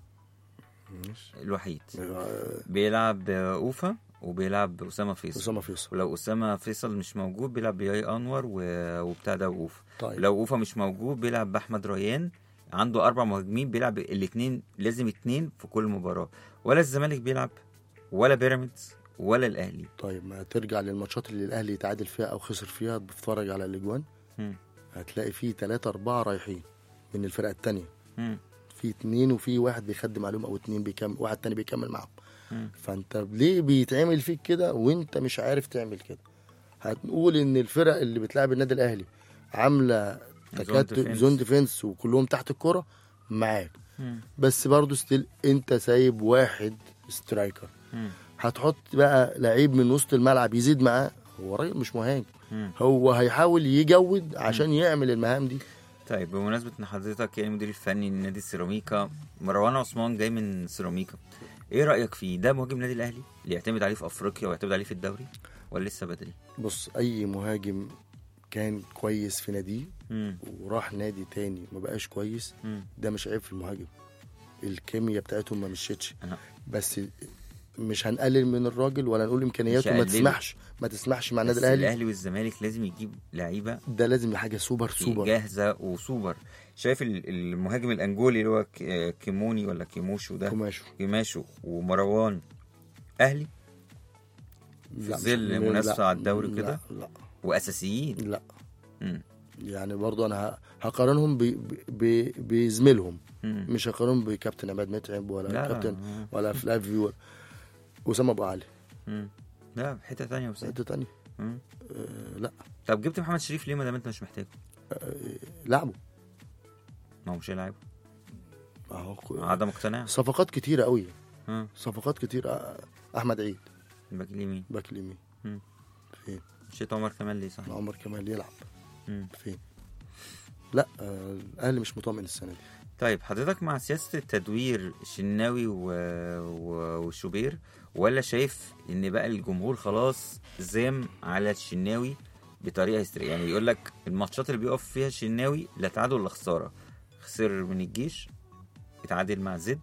الوحيد آه، بيلعب اوفا وبيلعب اسامه فيصل اسامه فيصل ولو اسامه فيصل مش موجود بيلعب بياي انور و... وبتاع ده واوفا طيب لو اوفا مش موجود بيلعب باحمد ريان عنده اربع مهاجمين بيلعب الاثنين لازم اتنين في كل مباراه ولا الزمالك بيلعب ولا بيراميدز ولا الاهلي طيب ما ترجع للماتشات اللي الاهلي تعادل فيها او خسر فيها بتتفرج على الاجوان مم. هتلاقي فيه ثلاثة أربعة رايحين من الفرقة التانية مم. في اتنين وفي واحد بيخدم عليهم أو اتنين بيكمل واحد تاني بيكمل معاهم مم. فأنت ليه بيتعمل فيك كده وأنت مش عارف تعمل كده هتقول إن الفرق اللي بتلعب النادي الأهلي عاملة تكات ديفنس. زون ديفنس وكلهم تحت الكرة معاك مم. بس برضه ستيل أنت سايب واحد سترايكر مم. هتحط بقى لعيب من وسط الملعب يزيد معاه هو راجل مش مهاجم مم. هو هيحاول يجود عشان يعمل المهام دي طيب بمناسبة ان حضرتك يعني المدير الفني لنادي سيراميكا مروان عثمان جاي من سيراميكا ايه رأيك فيه ده مهاجم النادي الاهلي اللي يعتمد عليه في افريقيا ويعتمد عليه في الدوري ولا لسه بدري بص اي مهاجم كان كويس في ناديه مم. وراح نادي تاني ما بقاش كويس مم. ده مش عيب في المهاجم الكيمياء بتاعتهم ما مشيتش أنا- بس مش هنقلل من الراجل ولا نقول امكانياته ما هقلله. تسمحش ما تسمحش مع بس النادي الاهلي الاهلي والزمالك لازم يجيب لعيبه ده لازم حاجه سوبر سوبر جاهزه وسوبر شايف ال- المهاجم الانجولي اللي هو ك- كيموني ولا كيموشو ده كوماشو كيماشو ومروان اهلي لا، ظل لا، منافسة لا، على الدوري لا، كده؟ لا واساسيين لا مم. يعني برضو انا ه- هقارنهم ب- ب- بزميلهم مم. مش هقارنهم بكابتن عماد متعب ولا لا، لا. كابتن ولا فلافيو ولا- اسامه ابو علي مم. لا في حته ثانيه وسام حته تانية مم. آه لا طب جبت محمد شريف ليه ما دام انت مش محتاجه؟ لعبوا ما هو مش هيلعب اهو ك- عدم اقتناع صفقات كتيره قوي ها صفقات كتير آه، احمد عيد باك اليمين باك اليمين مم. فين مشيت عمر كمال ليه صح؟ عمر كمال يلعب مم. فين لا آه، الاهلي مش مطمئن السنه دي طيب حضرتك مع سياسة التدوير الشناوي و... و... وشوبير ولا شايف ان بقى الجمهور خلاص زام على الشناوي بطريقة هستيرية يعني يقول لك الماتشات اللي بيقف فيها الشناوي لا تعادل ولا خسارة خسر من الجيش اتعادل مع زد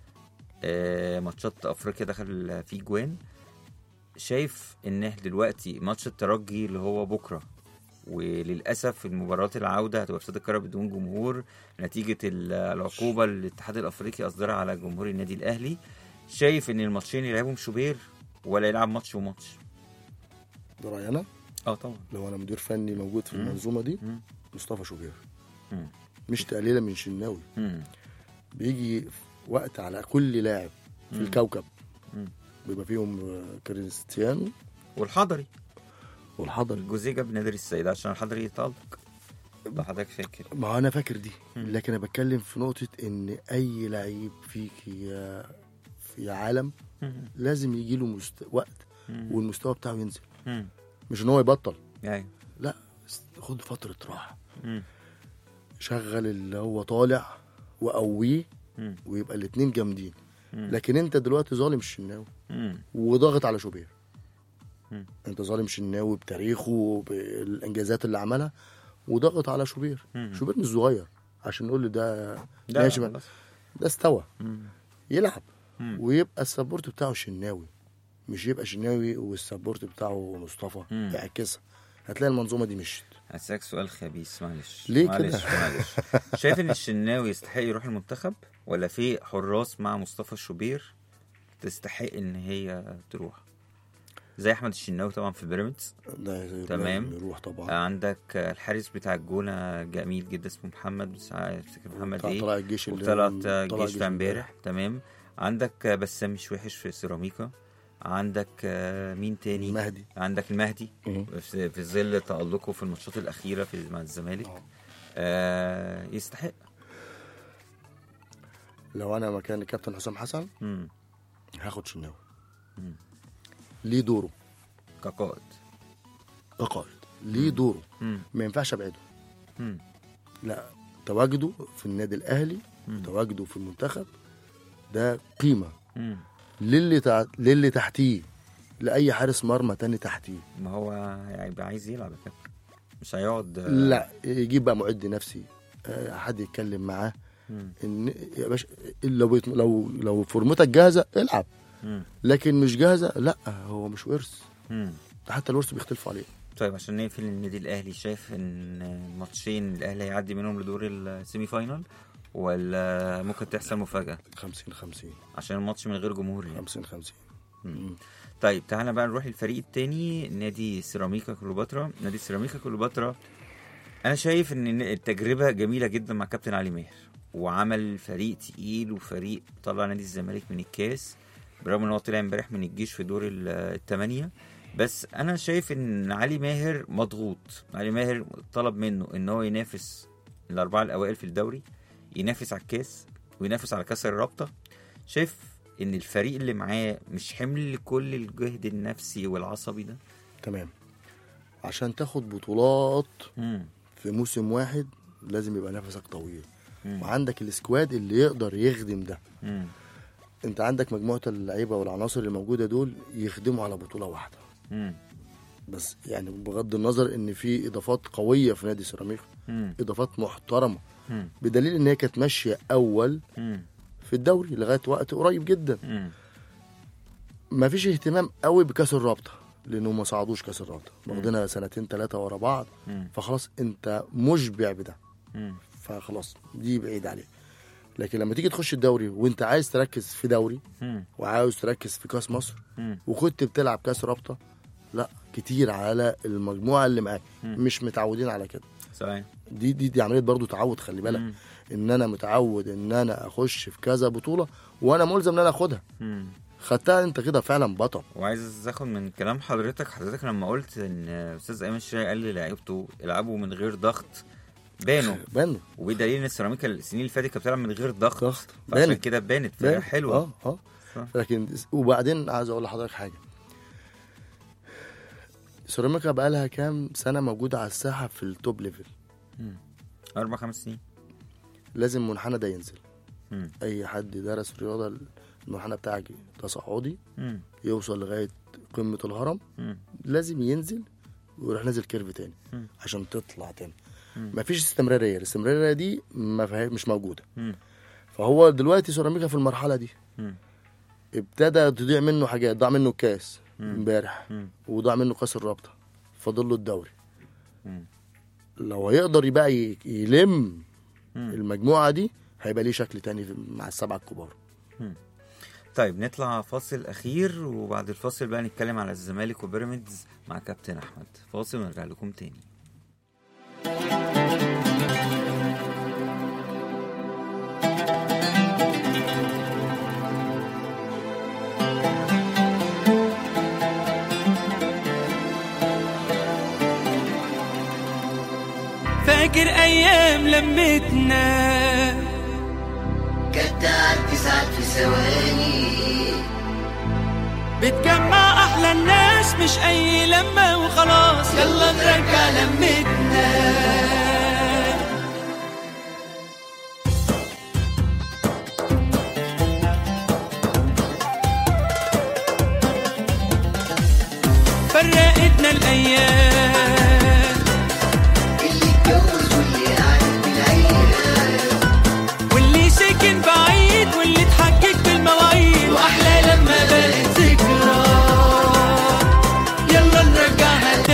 آه ماتشات افريقيا دخل فيه جوان شايف ان إحنا دلوقتي ماتش الترجي اللي هو بكره وللاسف المباراه العوده هتبقى في استاد القاهره بدون جمهور نتيجه ال- العقوبه اللي الاتحاد الافريقي اصدرها على جمهور النادي الاهلي شايف ان الماتشين يلعبهم شوبير ولا يلعب ماتش وماتش ده رايي انا اه طبعا لو انا مدير فني موجود في مم. المنظومه دي مم. مصطفى شوبير مم. مش تقليلا من شناوي مم. بيجي في وقت على كل لاعب في مم. الكوكب مم. بيبقى فيهم آه، كريستيانو والحضري والحضري الجوزيه جاب نادر السيد عشان الحضري يتألق لو حضرتك فاكر ما هو انا فاكر دي مم. لكن انا بتكلم في نقطه ان اي لعيب فيك يا في عالم مم. لازم يجي له مست... وقت مم. والمستوى بتاعه ينزل مم. مش ان هو يبطل ايوه لا خد فتره راحه مم. شغل اللي هو طالع وقويه مم. ويبقى الاتنين جامدين مم. لكن انت دلوقتي ظالم الشناوي مم. وضاغط على شوبير مم. انت ظالم شناوي بتاريخه بالانجازات اللي عملها وضاغط على شوبير مم. شوبير مش صغير عشان نقول له ده لا، ماشي خلاص. ده استوى مم. يلعب مم. ويبقى السبورت بتاعه شناوي مش يبقى شناوي والسبورت بتاعه مصطفى مم. اعكسها هتلاقي المنظومه دي مشت هسألك سؤال خبيث معلش ليه معلش كده؟ معلش شايف ان الشناوي يستحق يروح المنتخب ولا في حراس مع مصطفى شوبير تستحق ان هي تروح زي احمد الشناوي طبعا في بيراميدز ده تمام. لازم يروح طبعا عندك الحارس بتاع الجونه جميل جدا اسمه محمد مش عارف افتكر محمد بتاع ايه طلع الجيش اللي وطلعت طلع جيش بتاع امبارح تمام عندك بسام مش وحش في سيراميكا عندك آه، مين تاني المهدي عندك المهدي مم. في في ظل تألقه في الماتشات الأخيرة في مع الزمالك آه. آه يستحق لو انا مكان الكابتن حسام حسن مم. هاخد شناوي مم. ليه دوره كقائد كقائد ليه دوره مم. ما ينفعش ابعده مم. لا تواجده في النادي الاهلي مم. تواجده في المنتخب ده قيمه مم. للي تع... للي تحتيه لاي حارس مرمى تاني تحتيه ما هو هيبقى عايز يلعب يا كابتن مش هيقعد آه، لا يجيب بقى معد نفسي آه، حد يتكلم معاه مم. ان يا باشا لو بيت... لو لو فورمتك جاهزه العب مم. لكن مش جاهزه لا هو مش ورث مم. ده حتى الورث بيختلفوا عليه طيب عشان نقفل النادي الاهلي شايف ان ماتشين الاهلي هيعدي منهم لدور السيمي فاينال ولا ممكن تحصل مفاجاه 50 50 عشان الماتش من غير جمهور يعني 50 50 طيب تعالى بقى نروح الفريق التاني نادي سيراميكا كليوباترا نادي سيراميكا كليوباترا انا شايف ان التجربه جميله جدا مع كابتن علي ماهر وعمل فريق تقيل وفريق طلع نادي الزمالك من الكاس برغم ان هو طلع امبارح من الجيش في دور ال- الثمانيه بس انا شايف ان علي ماهر مضغوط علي ماهر طلب منه ان هو ينافس الاربعه الاوائل في الدوري ينافس على الكاس وينافس على كاس الرابطه شايف ان الفريق اللي معاه مش حمل لكل الجهد النفسي والعصبي ده تمام عشان تاخد بطولات مم. في موسم واحد لازم يبقى نفسك طويل مم. وعندك السكواد اللي يقدر يخدم ده مم. انت عندك مجموعه اللعيبه والعناصر اللي موجوده دول يخدموا على بطوله واحده مم. بس يعني بغض النظر ان في اضافات قويه في نادي سيراميكا مم. اضافات محترمه مم. بدليل ان هي كانت ماشيه اول مم. في الدوري لغايه وقت قريب جدا مم. ما فيش اهتمام قوي بكاس الرابطه لانه ما صعدوش كاس الرابطه واخدينها سنتين ثلاثه ورا بعض مم. فخلاص انت مشبع بده مم. فخلاص دي بعيد عليه لكن لما تيجي تخش الدوري وانت عايز تركز في دوري مم. وعاوز تركز في كاس مصر مم. وكنت بتلعب كاس رابطه لا كتير على المجموعه اللي معاك مش متعودين على كده صحيح دي دي دي عمليه برضو تعود خلي بالك مم. ان انا متعود ان انا اخش في كذا بطوله وانا ملزم ان انا اخدها مم. خدتها انت كده فعلا بطل وعايز اخد من كلام حضرتك حضرتك لما قلت ان استاذ ايمن الشاي قال للاعيبته العبوا من غير ضغط بانوا بان وبدليل ان السيراميكا السنين اللي فاتت كانت بتلعب من غير ضغط ضغط. فعشان بانت. كده بانت فرقه بان. حلوه اه اه صح. لكن وبعدين عايز اقول لحضرتك حاجه سيراميكا بقى لها كام سنه موجوده على الساحه في التوب ليفل اربع خمس سنين لازم المنحنى ده ينزل مم. اي حد درس رياضه المنحنى بتاعك تصاعدي مم. يوصل لغايه قمه الهرم مم. لازم ينزل ويروح نازل كيرف تاني مم. عشان تطلع تاني مم. مفيش استمراريه الاستمراريه دي ما فيها مش موجوده مم. فهو دلوقتي سيراميكا في المرحله دي مم. ابتدى تضيع منه حاجات ضاع منه الكاس مم. امبارح مم. وضاع منه كاس الرابطه فاضل له الدوري مم. لو هيقدر يبقى ي- يلم مم. المجموعه دي هيبقى ليه شكل تاني في- مع السبعه الكبار طيب نطلع فاصل اخير وبعد الفاصل بقى نتكلم على الزمالك وبيراميدز مع كابتن احمد فاصل ونرجع لكم تاني فاكر ايام لمتنا كانت تعدي ساعات في ثواني بتجمع احلى الناس مش اي لمه وخلاص يلا نرجع لمتنا فرقتنا الايام اللي اتجوز واللي قاعد بالعيال واللي سكن بعيد واللي اتحجج بالمواعيد واحلى لما بقت ذكرى يلا نرجعها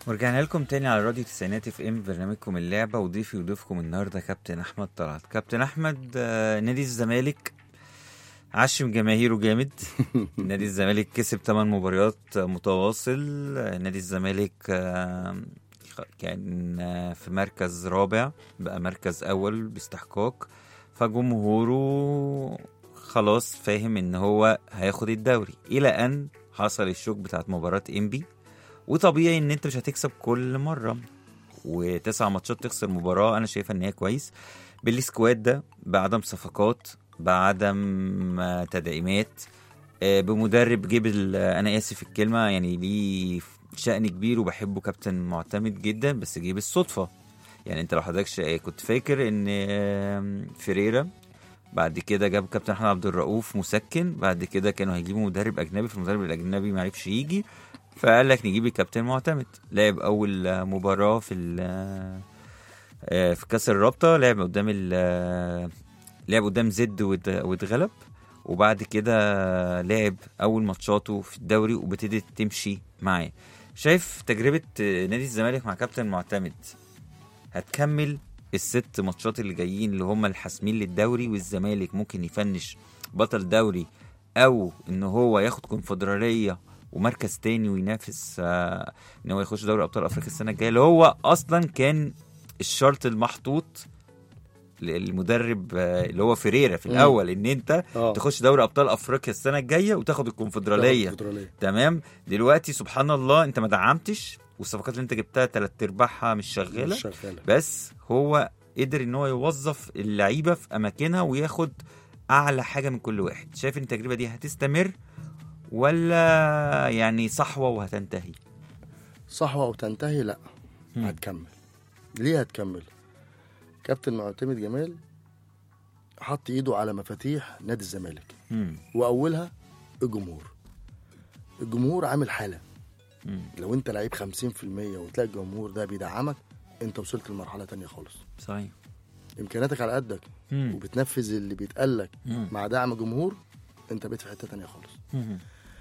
ورجعنا لكم تاني على راديو تسعينات اف ام برنامجكم اللعبه وضيفي وضيفكم النهارده كابتن احمد طلعت كابتن احمد آه، نادي الزمالك عشم جماهيره جامد نادي الزمالك كسب 8 مباريات متواصل آه، نادي الزمالك آه، كان آه، في مركز رابع بقى مركز اول باستحقاق فجمهوره خلاص فاهم ان هو هياخد الدوري الى ان حصل الشوك بتاعت مباراه انبي وطبيعي ان انت مش هتكسب كل مره وتسع ماتشات تخسر مباراه انا شايفها ان هي كويس بالسكواد ده بعدم صفقات بعدم آه، تدعيمات آه، بمدرب جيب ال- انا اسف الكلمه يعني ليه شأن كبير وبحبه كابتن معتمد جدا بس جه بالصدفه يعني انت لو حضرتك شا- كنت فاكر ان آه، فيريرا بعد كده جاب كابتن احمد عبد الرؤوف مسكن بعد كده كانوا هيجيبوا مدرب اجنبي فالمدرب الاجنبي ما عرفش يجي فقال لك نجيب الكابتن معتمد لعب اول آه، مباراه في ال- آه، في كاس الرابطه لعب قدام ال- آه، لعب قدام زد وات- واتغلب وبعد كده لعب اول ماتشاته في الدوري وبتدي تمشي معاه شايف تجربه آه، نادي الزمالك مع كابتن معتمد هتكمل الست ماتشات اللي جايين اللي هم الحاسمين للدوري والزمالك ممكن يفنش بطل دوري او ان هو ياخد كونفدراليه ومركز تاني وينافس آه، ان هو يخش دوري ابطال افريقيا السنه الجايه اللي هو اصلا كان الشرط المحطوط للمدرب آه، اللي هو فيريرا في مم. الاول ان انت اه تخش دوري ابطال افريقيا السنه الجايه وتاخد الكونفدراليه الكونفدرالية. تمام دلوقتي سبحان الله انت ما دعمتش والصفقات اللي انت جبتها تلات ارباعها مش شغاله مش شغاله بس هو قدر ان هو يوظف اللعيبه في اماكنها وياخد اعلى حاجه من كل واحد شايف ان التجربه دي هتستمر ولا يعني صحوه وهتنتهي صحوه وتنتهي لا مم. هتكمل ليه هتكمل كابتن معتمد جمال حط ايده على مفاتيح نادي الزمالك مم. واولها الجمهور الجمهور عامل حاله مم. لو انت لعيب 50% وتلاقي الجمهور ده بيدعمك انت وصلت لمرحله تانية خالص صحيح امكانياتك على قدك مم. وبتنفذ اللي بيتقال لك مم. مع دعم جمهور انت بقيت في حته تانية خالص مم.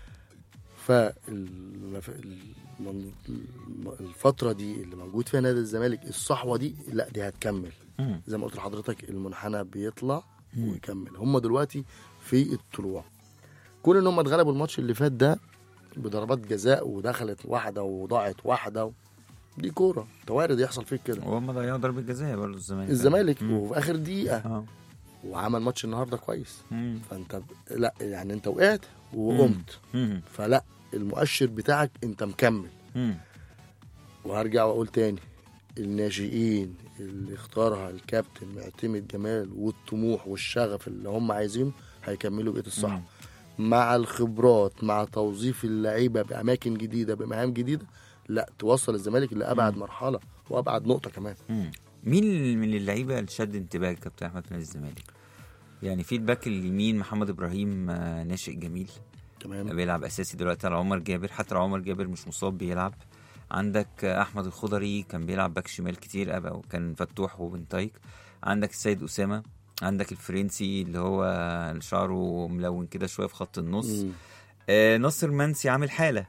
فالفترة دي اللي موجود فيها نادي الزمالك الصحوة دي لا دي هتكمل مم. زي ما قلت لحضرتك المنحنى بيطلع مم. ويكمل هم دلوقتي في الطلوع كون ان هم اتغلبوا الماتش اللي فات ده بضربات جزاء ودخلت واحدة وضاعت واحدة دي كورة توارد يحصل فيك كده وهم ضيعوا ضربة جزاء برضه الزمالك الزمالك مم. وفي اخر دقيقة اه وعمل ماتش النهارده كويس مم. فانت ب... لا يعني انت وقعت وقمت مم. فلا المؤشر بتاعك انت مكمل مم. وهرجع واقول تاني الناشئين اللي اختارها الكابتن معتمد جمال والطموح والشغف اللي هم عايزينه هيكملوا بقيه الصح مم. مع الخبرات مع توظيف اللعيبه باماكن جديده بمهام جديده لا توصل الزمالك لابعد مرحله وابعد نقطه كمان مم. مين من اللعيبه اللي شد انتباهك كابتن احمد في نادي الزمالك؟ يعني في الباك اليمين محمد ابراهيم آه، ناشئ جميل تمام بيلعب اساسي دلوقتي على عمر جابر حتى لو عمر جابر مش مصاب بيلعب عندك آه، احمد الخضري كان بيلعب باك شمال كتير أبقى وكان فتوح وبنتايك عندك السيد اسامه عندك الفرنسي اللي هو شعره ملون كده شويه في خط النص مم. آه ناصر منسي عامل حاله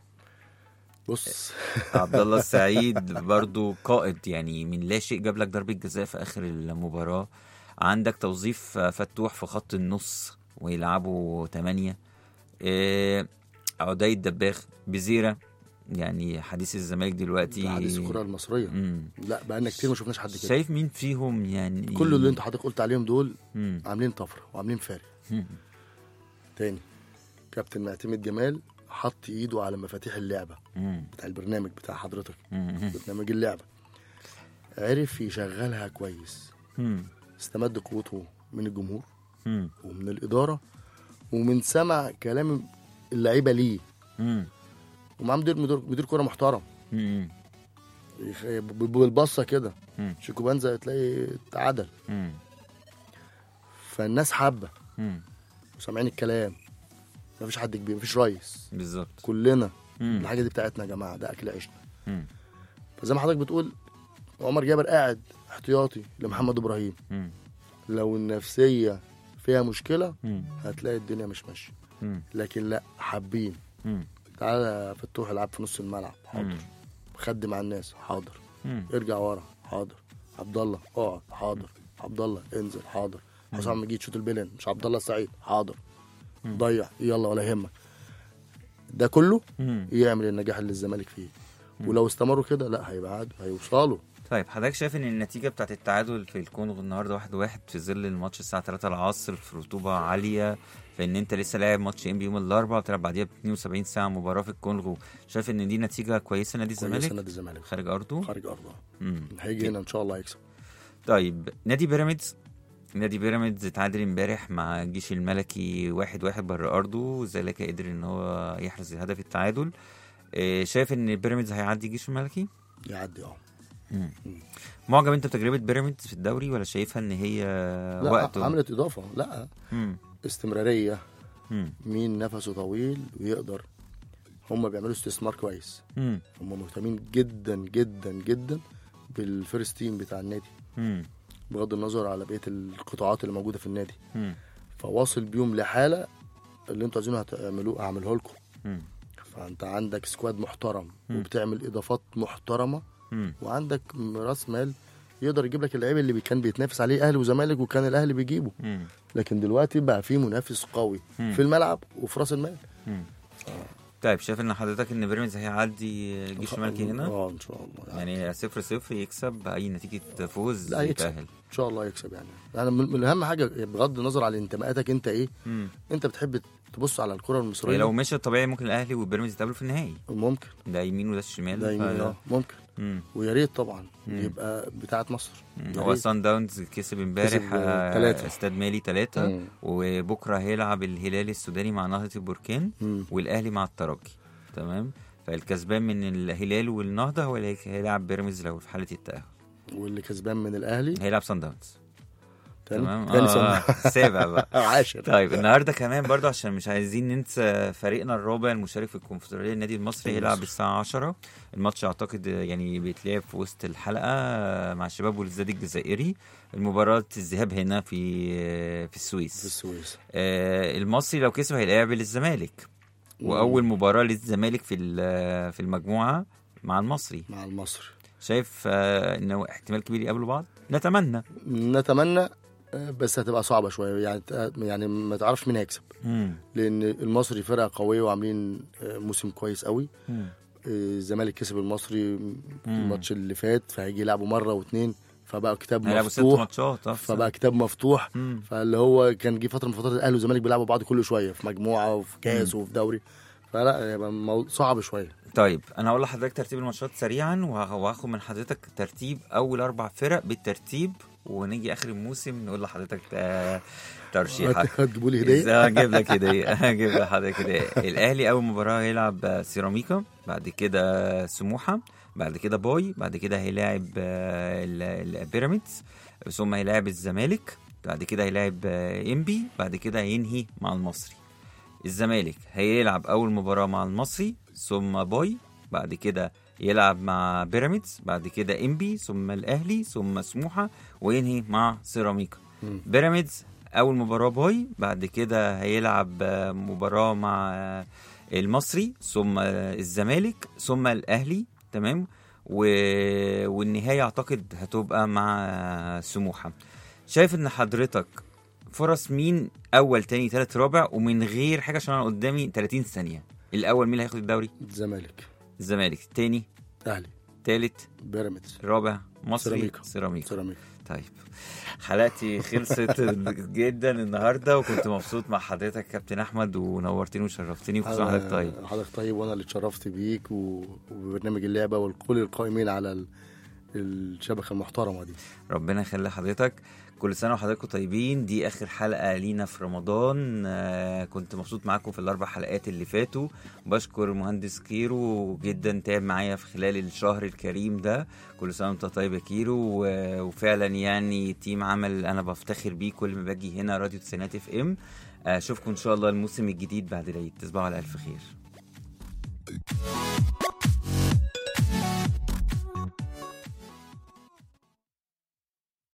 بص عبد الله السعيد برضو قائد يعني من لا شيء جاب لك ضربه جزاء في اخر المباراه عندك توظيف آه، فتوح في خط النص ويلعبوا ثمانية آه، عدي الدباغ بزيرة يعني حديث الزمالك دلوقتي ده حديث الكره المصريه مم. لا بقالنا كتير ما شفناش حد كده شايف مين فيهم يعني كل اللي انت حضرتك قلت عليهم دول مم. عاملين طفره وعاملين فارق مم. تاني كابتن معتمد جمال حط ايده على مفاتيح اللعبه مم. بتاع البرنامج بتاع حضرتك مم. برنامج اللعبه عرف يشغلها كويس مم. استمد قوته من الجمهور مم. ومن الاداره ومن سمع كلام اللعيبه ليه مم. ومعاه مدير مدير, مدير كوره محترم مم. يخ- ب- بالبصه كده مم. شيكو بنزا تلاقي اتعدل مم. فالناس حابه مم. وسامعين الكلام مفيش حد كبير مفيش ريس بالظبط كلنا مم. الحاجه دي بتاعتنا يا جماعه ده اكل عيشنا مم. فزي ما حضرتك بتقول عمر جابر قاعد احتياطي لمحمد ابراهيم مم. لو النفسيه فيها مشكله مم. هتلاقي الدنيا مش ماشيه مم. لكن لا حابين مم. تعالى يا فتوح العب في نص الملعب حاضر مم. خدم على الناس حاضر مم. ارجع ورا حاضر عبد الله اقعد حاضر عبد الله انزل حاضر حسام مجيد شوت البلن مش عبد الله السعيد حاضر ضيع يلا ولا يهمك ده كله مم. يعمل النجاح اللي الزمالك فيه ولو استمروا كده لا هيبقى عادي هيوصلوا طيب حضرتك شايف ان النتيجه بتاعت التعادل في الكونغو النهارده واحد واحد في ظل الماتش الساعه 3 العصر في رطوبه عاليه فان انت لسه لاعب ماتش ام بي يوم الاربعاء وتلعب بعديها ب 72 ساعه مباراه في الكونغو شايف ان دي نتيجه كويسه نادي كويس الزمالك نادي الزمالك خارج ارضه خارج ارضه مم. هيجي هنا ان شاء الله هيكسب طيب نادي بيراميدز نادي بيراميدز اتعادل امبارح مع الجيش الملكي واحد واحد بره ارضه زلاكا قدر ان هو يحرز هدف التعادل إيه، شايف ان بيراميدز هيعدي الجيش الملكي يعدي اه معجب انت بتجربه بيراميدز في الدوري ولا شايفها ان هي لا وقت عملت اضافه لا مم. استمراريه مم. مين نفسه طويل ويقدر هم بيعملوا استثمار كويس مم. هم مهتمين جدا جدا جدا بالفيرست تيم بتاع النادي مم. بغض النظر على بقيه القطاعات اللي موجوده في النادي مم. فواصل بيهم لحاله اللي انتوا عايزينه هتعملوه اعمله لكم مم. فانت عندك سكواد محترم وبتعمل اضافات محترمه مم. وعندك راس مال يقدر يجيب لك اللعيب اللي بي- كان بيتنافس عليه اهلي وزمالك وكان الاهلي بيجيبه مم. لكن دلوقتي بقى في منافس قوي مم. في الملعب وفي راس المال طيب شايف ان حضرتك ان بيراميدز هيعدي الجيش الملكي هنا اه ان شاء الله يعني يعني صفر صفر يكسب باي نتيجه فوز لا يكسب يتاهل ان شاء الله يكسب يعني يعني من من اهم حاجه بغض النظر على انتماءاتك انت ايه مم. انت بتحب تبص على الكره هي المصريه لو مشى طبيعي ممكن الاهلي وبيراميدز يتقابلوا في النهائي ممكن ده يمين وده الشمال ده يمين ف- اه ممكن مم. ويا ريت طبعا مم. يبقى بتاعه مصر مم. يا هو ريت. سان داونز كسب امبارح كسب، آه، تلاتة. استاد مالي ثلاثة مم. وبكره هيلعب الهلال السوداني مع نهضة البركان مم. والاهلي مع الترجي تمام فالكسبان من الهلال والنهضة هو اللي هيلعب بيراميدز لو في حالة التأهل واللي كسبان من الاهلي هيلعب سان داونز تاني تمام تاني آه سنة. سابع بقى عاشر طيب النهارده كمان برضه عشان مش عايزين ننسى فريقنا الرابع المشارك في الكونفدراليه النادي المصري هيلعب المصري. الساعه 10 الماتش اعتقد يعني بيتلعب في وسط الحلقه مع الشباب والزاد الجزائري المباراه الذهاب هنا في في في السويس السويس آه، المصري لو كسب هيلاعب الزمالك واول مباراه للزمالك في ال- في المجموعه مع المصري مع المصري شايف آه، انه احتمال كبير يقابلوا بعض نتمنى نتمنى آه، بس هتبقى صعبه شويه يعني يعني ما تعرفش مين هيكسب مم. لان المصري فرقه قويه وعاملين آه، موسم كويس قوي مم. آه، الزمالك كسب المصري الماتش اللي فات فهيجي يلعبوا مره واثنين فبقى كتاب هيلعبوا ست مفتوح ماتشات آه، في فبقى كتاب مفتوح مم. فاللي هو كان جه فتره من فترات الاهلي والزمالك بيلعبوا بعض كل شويه في مجموعه وفي كاس وفي دوري فلا يبقى الموضوع صعب شويه طيب انا هقول لحضرتك ترتيب الماتشات سريعا وه- وهاخد من حضرتك ترتيب اول اربع فرق بالترتيب ونيجي اخر الموسم نقول لحضرتك تا- ترشيحك هتجيبوا لي هديه ازاي هجيب لك هديه هجيب لحضرتك هديه الاهلي اول مباراه هيلعب سيراميكا بعد كده سموحه بعد كده باي بعد كده هيلاعب آه، ال- البيراميدز ثم هيلاعب الزمالك بعد كده هيلاعب آه، انبي بعد كده هينهي مع المصري الزمالك هيلعب اول مباراه مع المصري ثم باي بعد كده يلعب مع بيراميدز بعد كده انبي ثم الاهلي ثم سموحه وينهي مع سيراميكا مم. بيراميدز اول مباراه باي بعد كده هيلعب آه، مباراه مع آه، المصري ثم آه، الزمالك ثم الاهلي تمام و... والنهايه اعتقد هتبقى مع آه، سموحه شايف ان حضرتك فرص مين اول تاني تالت رابع ومن غير حاجه عشان انا قدامي 30 ثانيه الاول مين اللي هياخد الدوري الزمالك الزمالك تاني اهلي تالت بيراميدز رابع مصري سيراميكا. سيراميكا سيراميكا طيب حلقتي خلصت جدا النهارده وكنت مبسوط مع حضرتك كابتن احمد ونورتني وشرفتني وخصوصا حضرتك طيب حضرتك طيب وانا اللي اتشرفت بيك و- وبرنامج اللعبه والكل القائمين على ال- الشبكه المحترمه دي ربنا يخلي حضرتك كل سنه وحضراتكم طيبين دي اخر حلقه لينا في رمضان آه كنت مبسوط معاكم في الاربع حلقات اللي فاتوا بشكر مهندس كيرو جدا تعب معايا في خلال الشهر الكريم ده كل سنه وانت طيب يا كيرو و- وفعلا يعني تيم عمل انا بفتخر بيه كل ما باجي هنا راديو تسعينات اف ام اشوفكم ان شاء الله الموسم الجديد بعد العيد تصبحوا على الف خير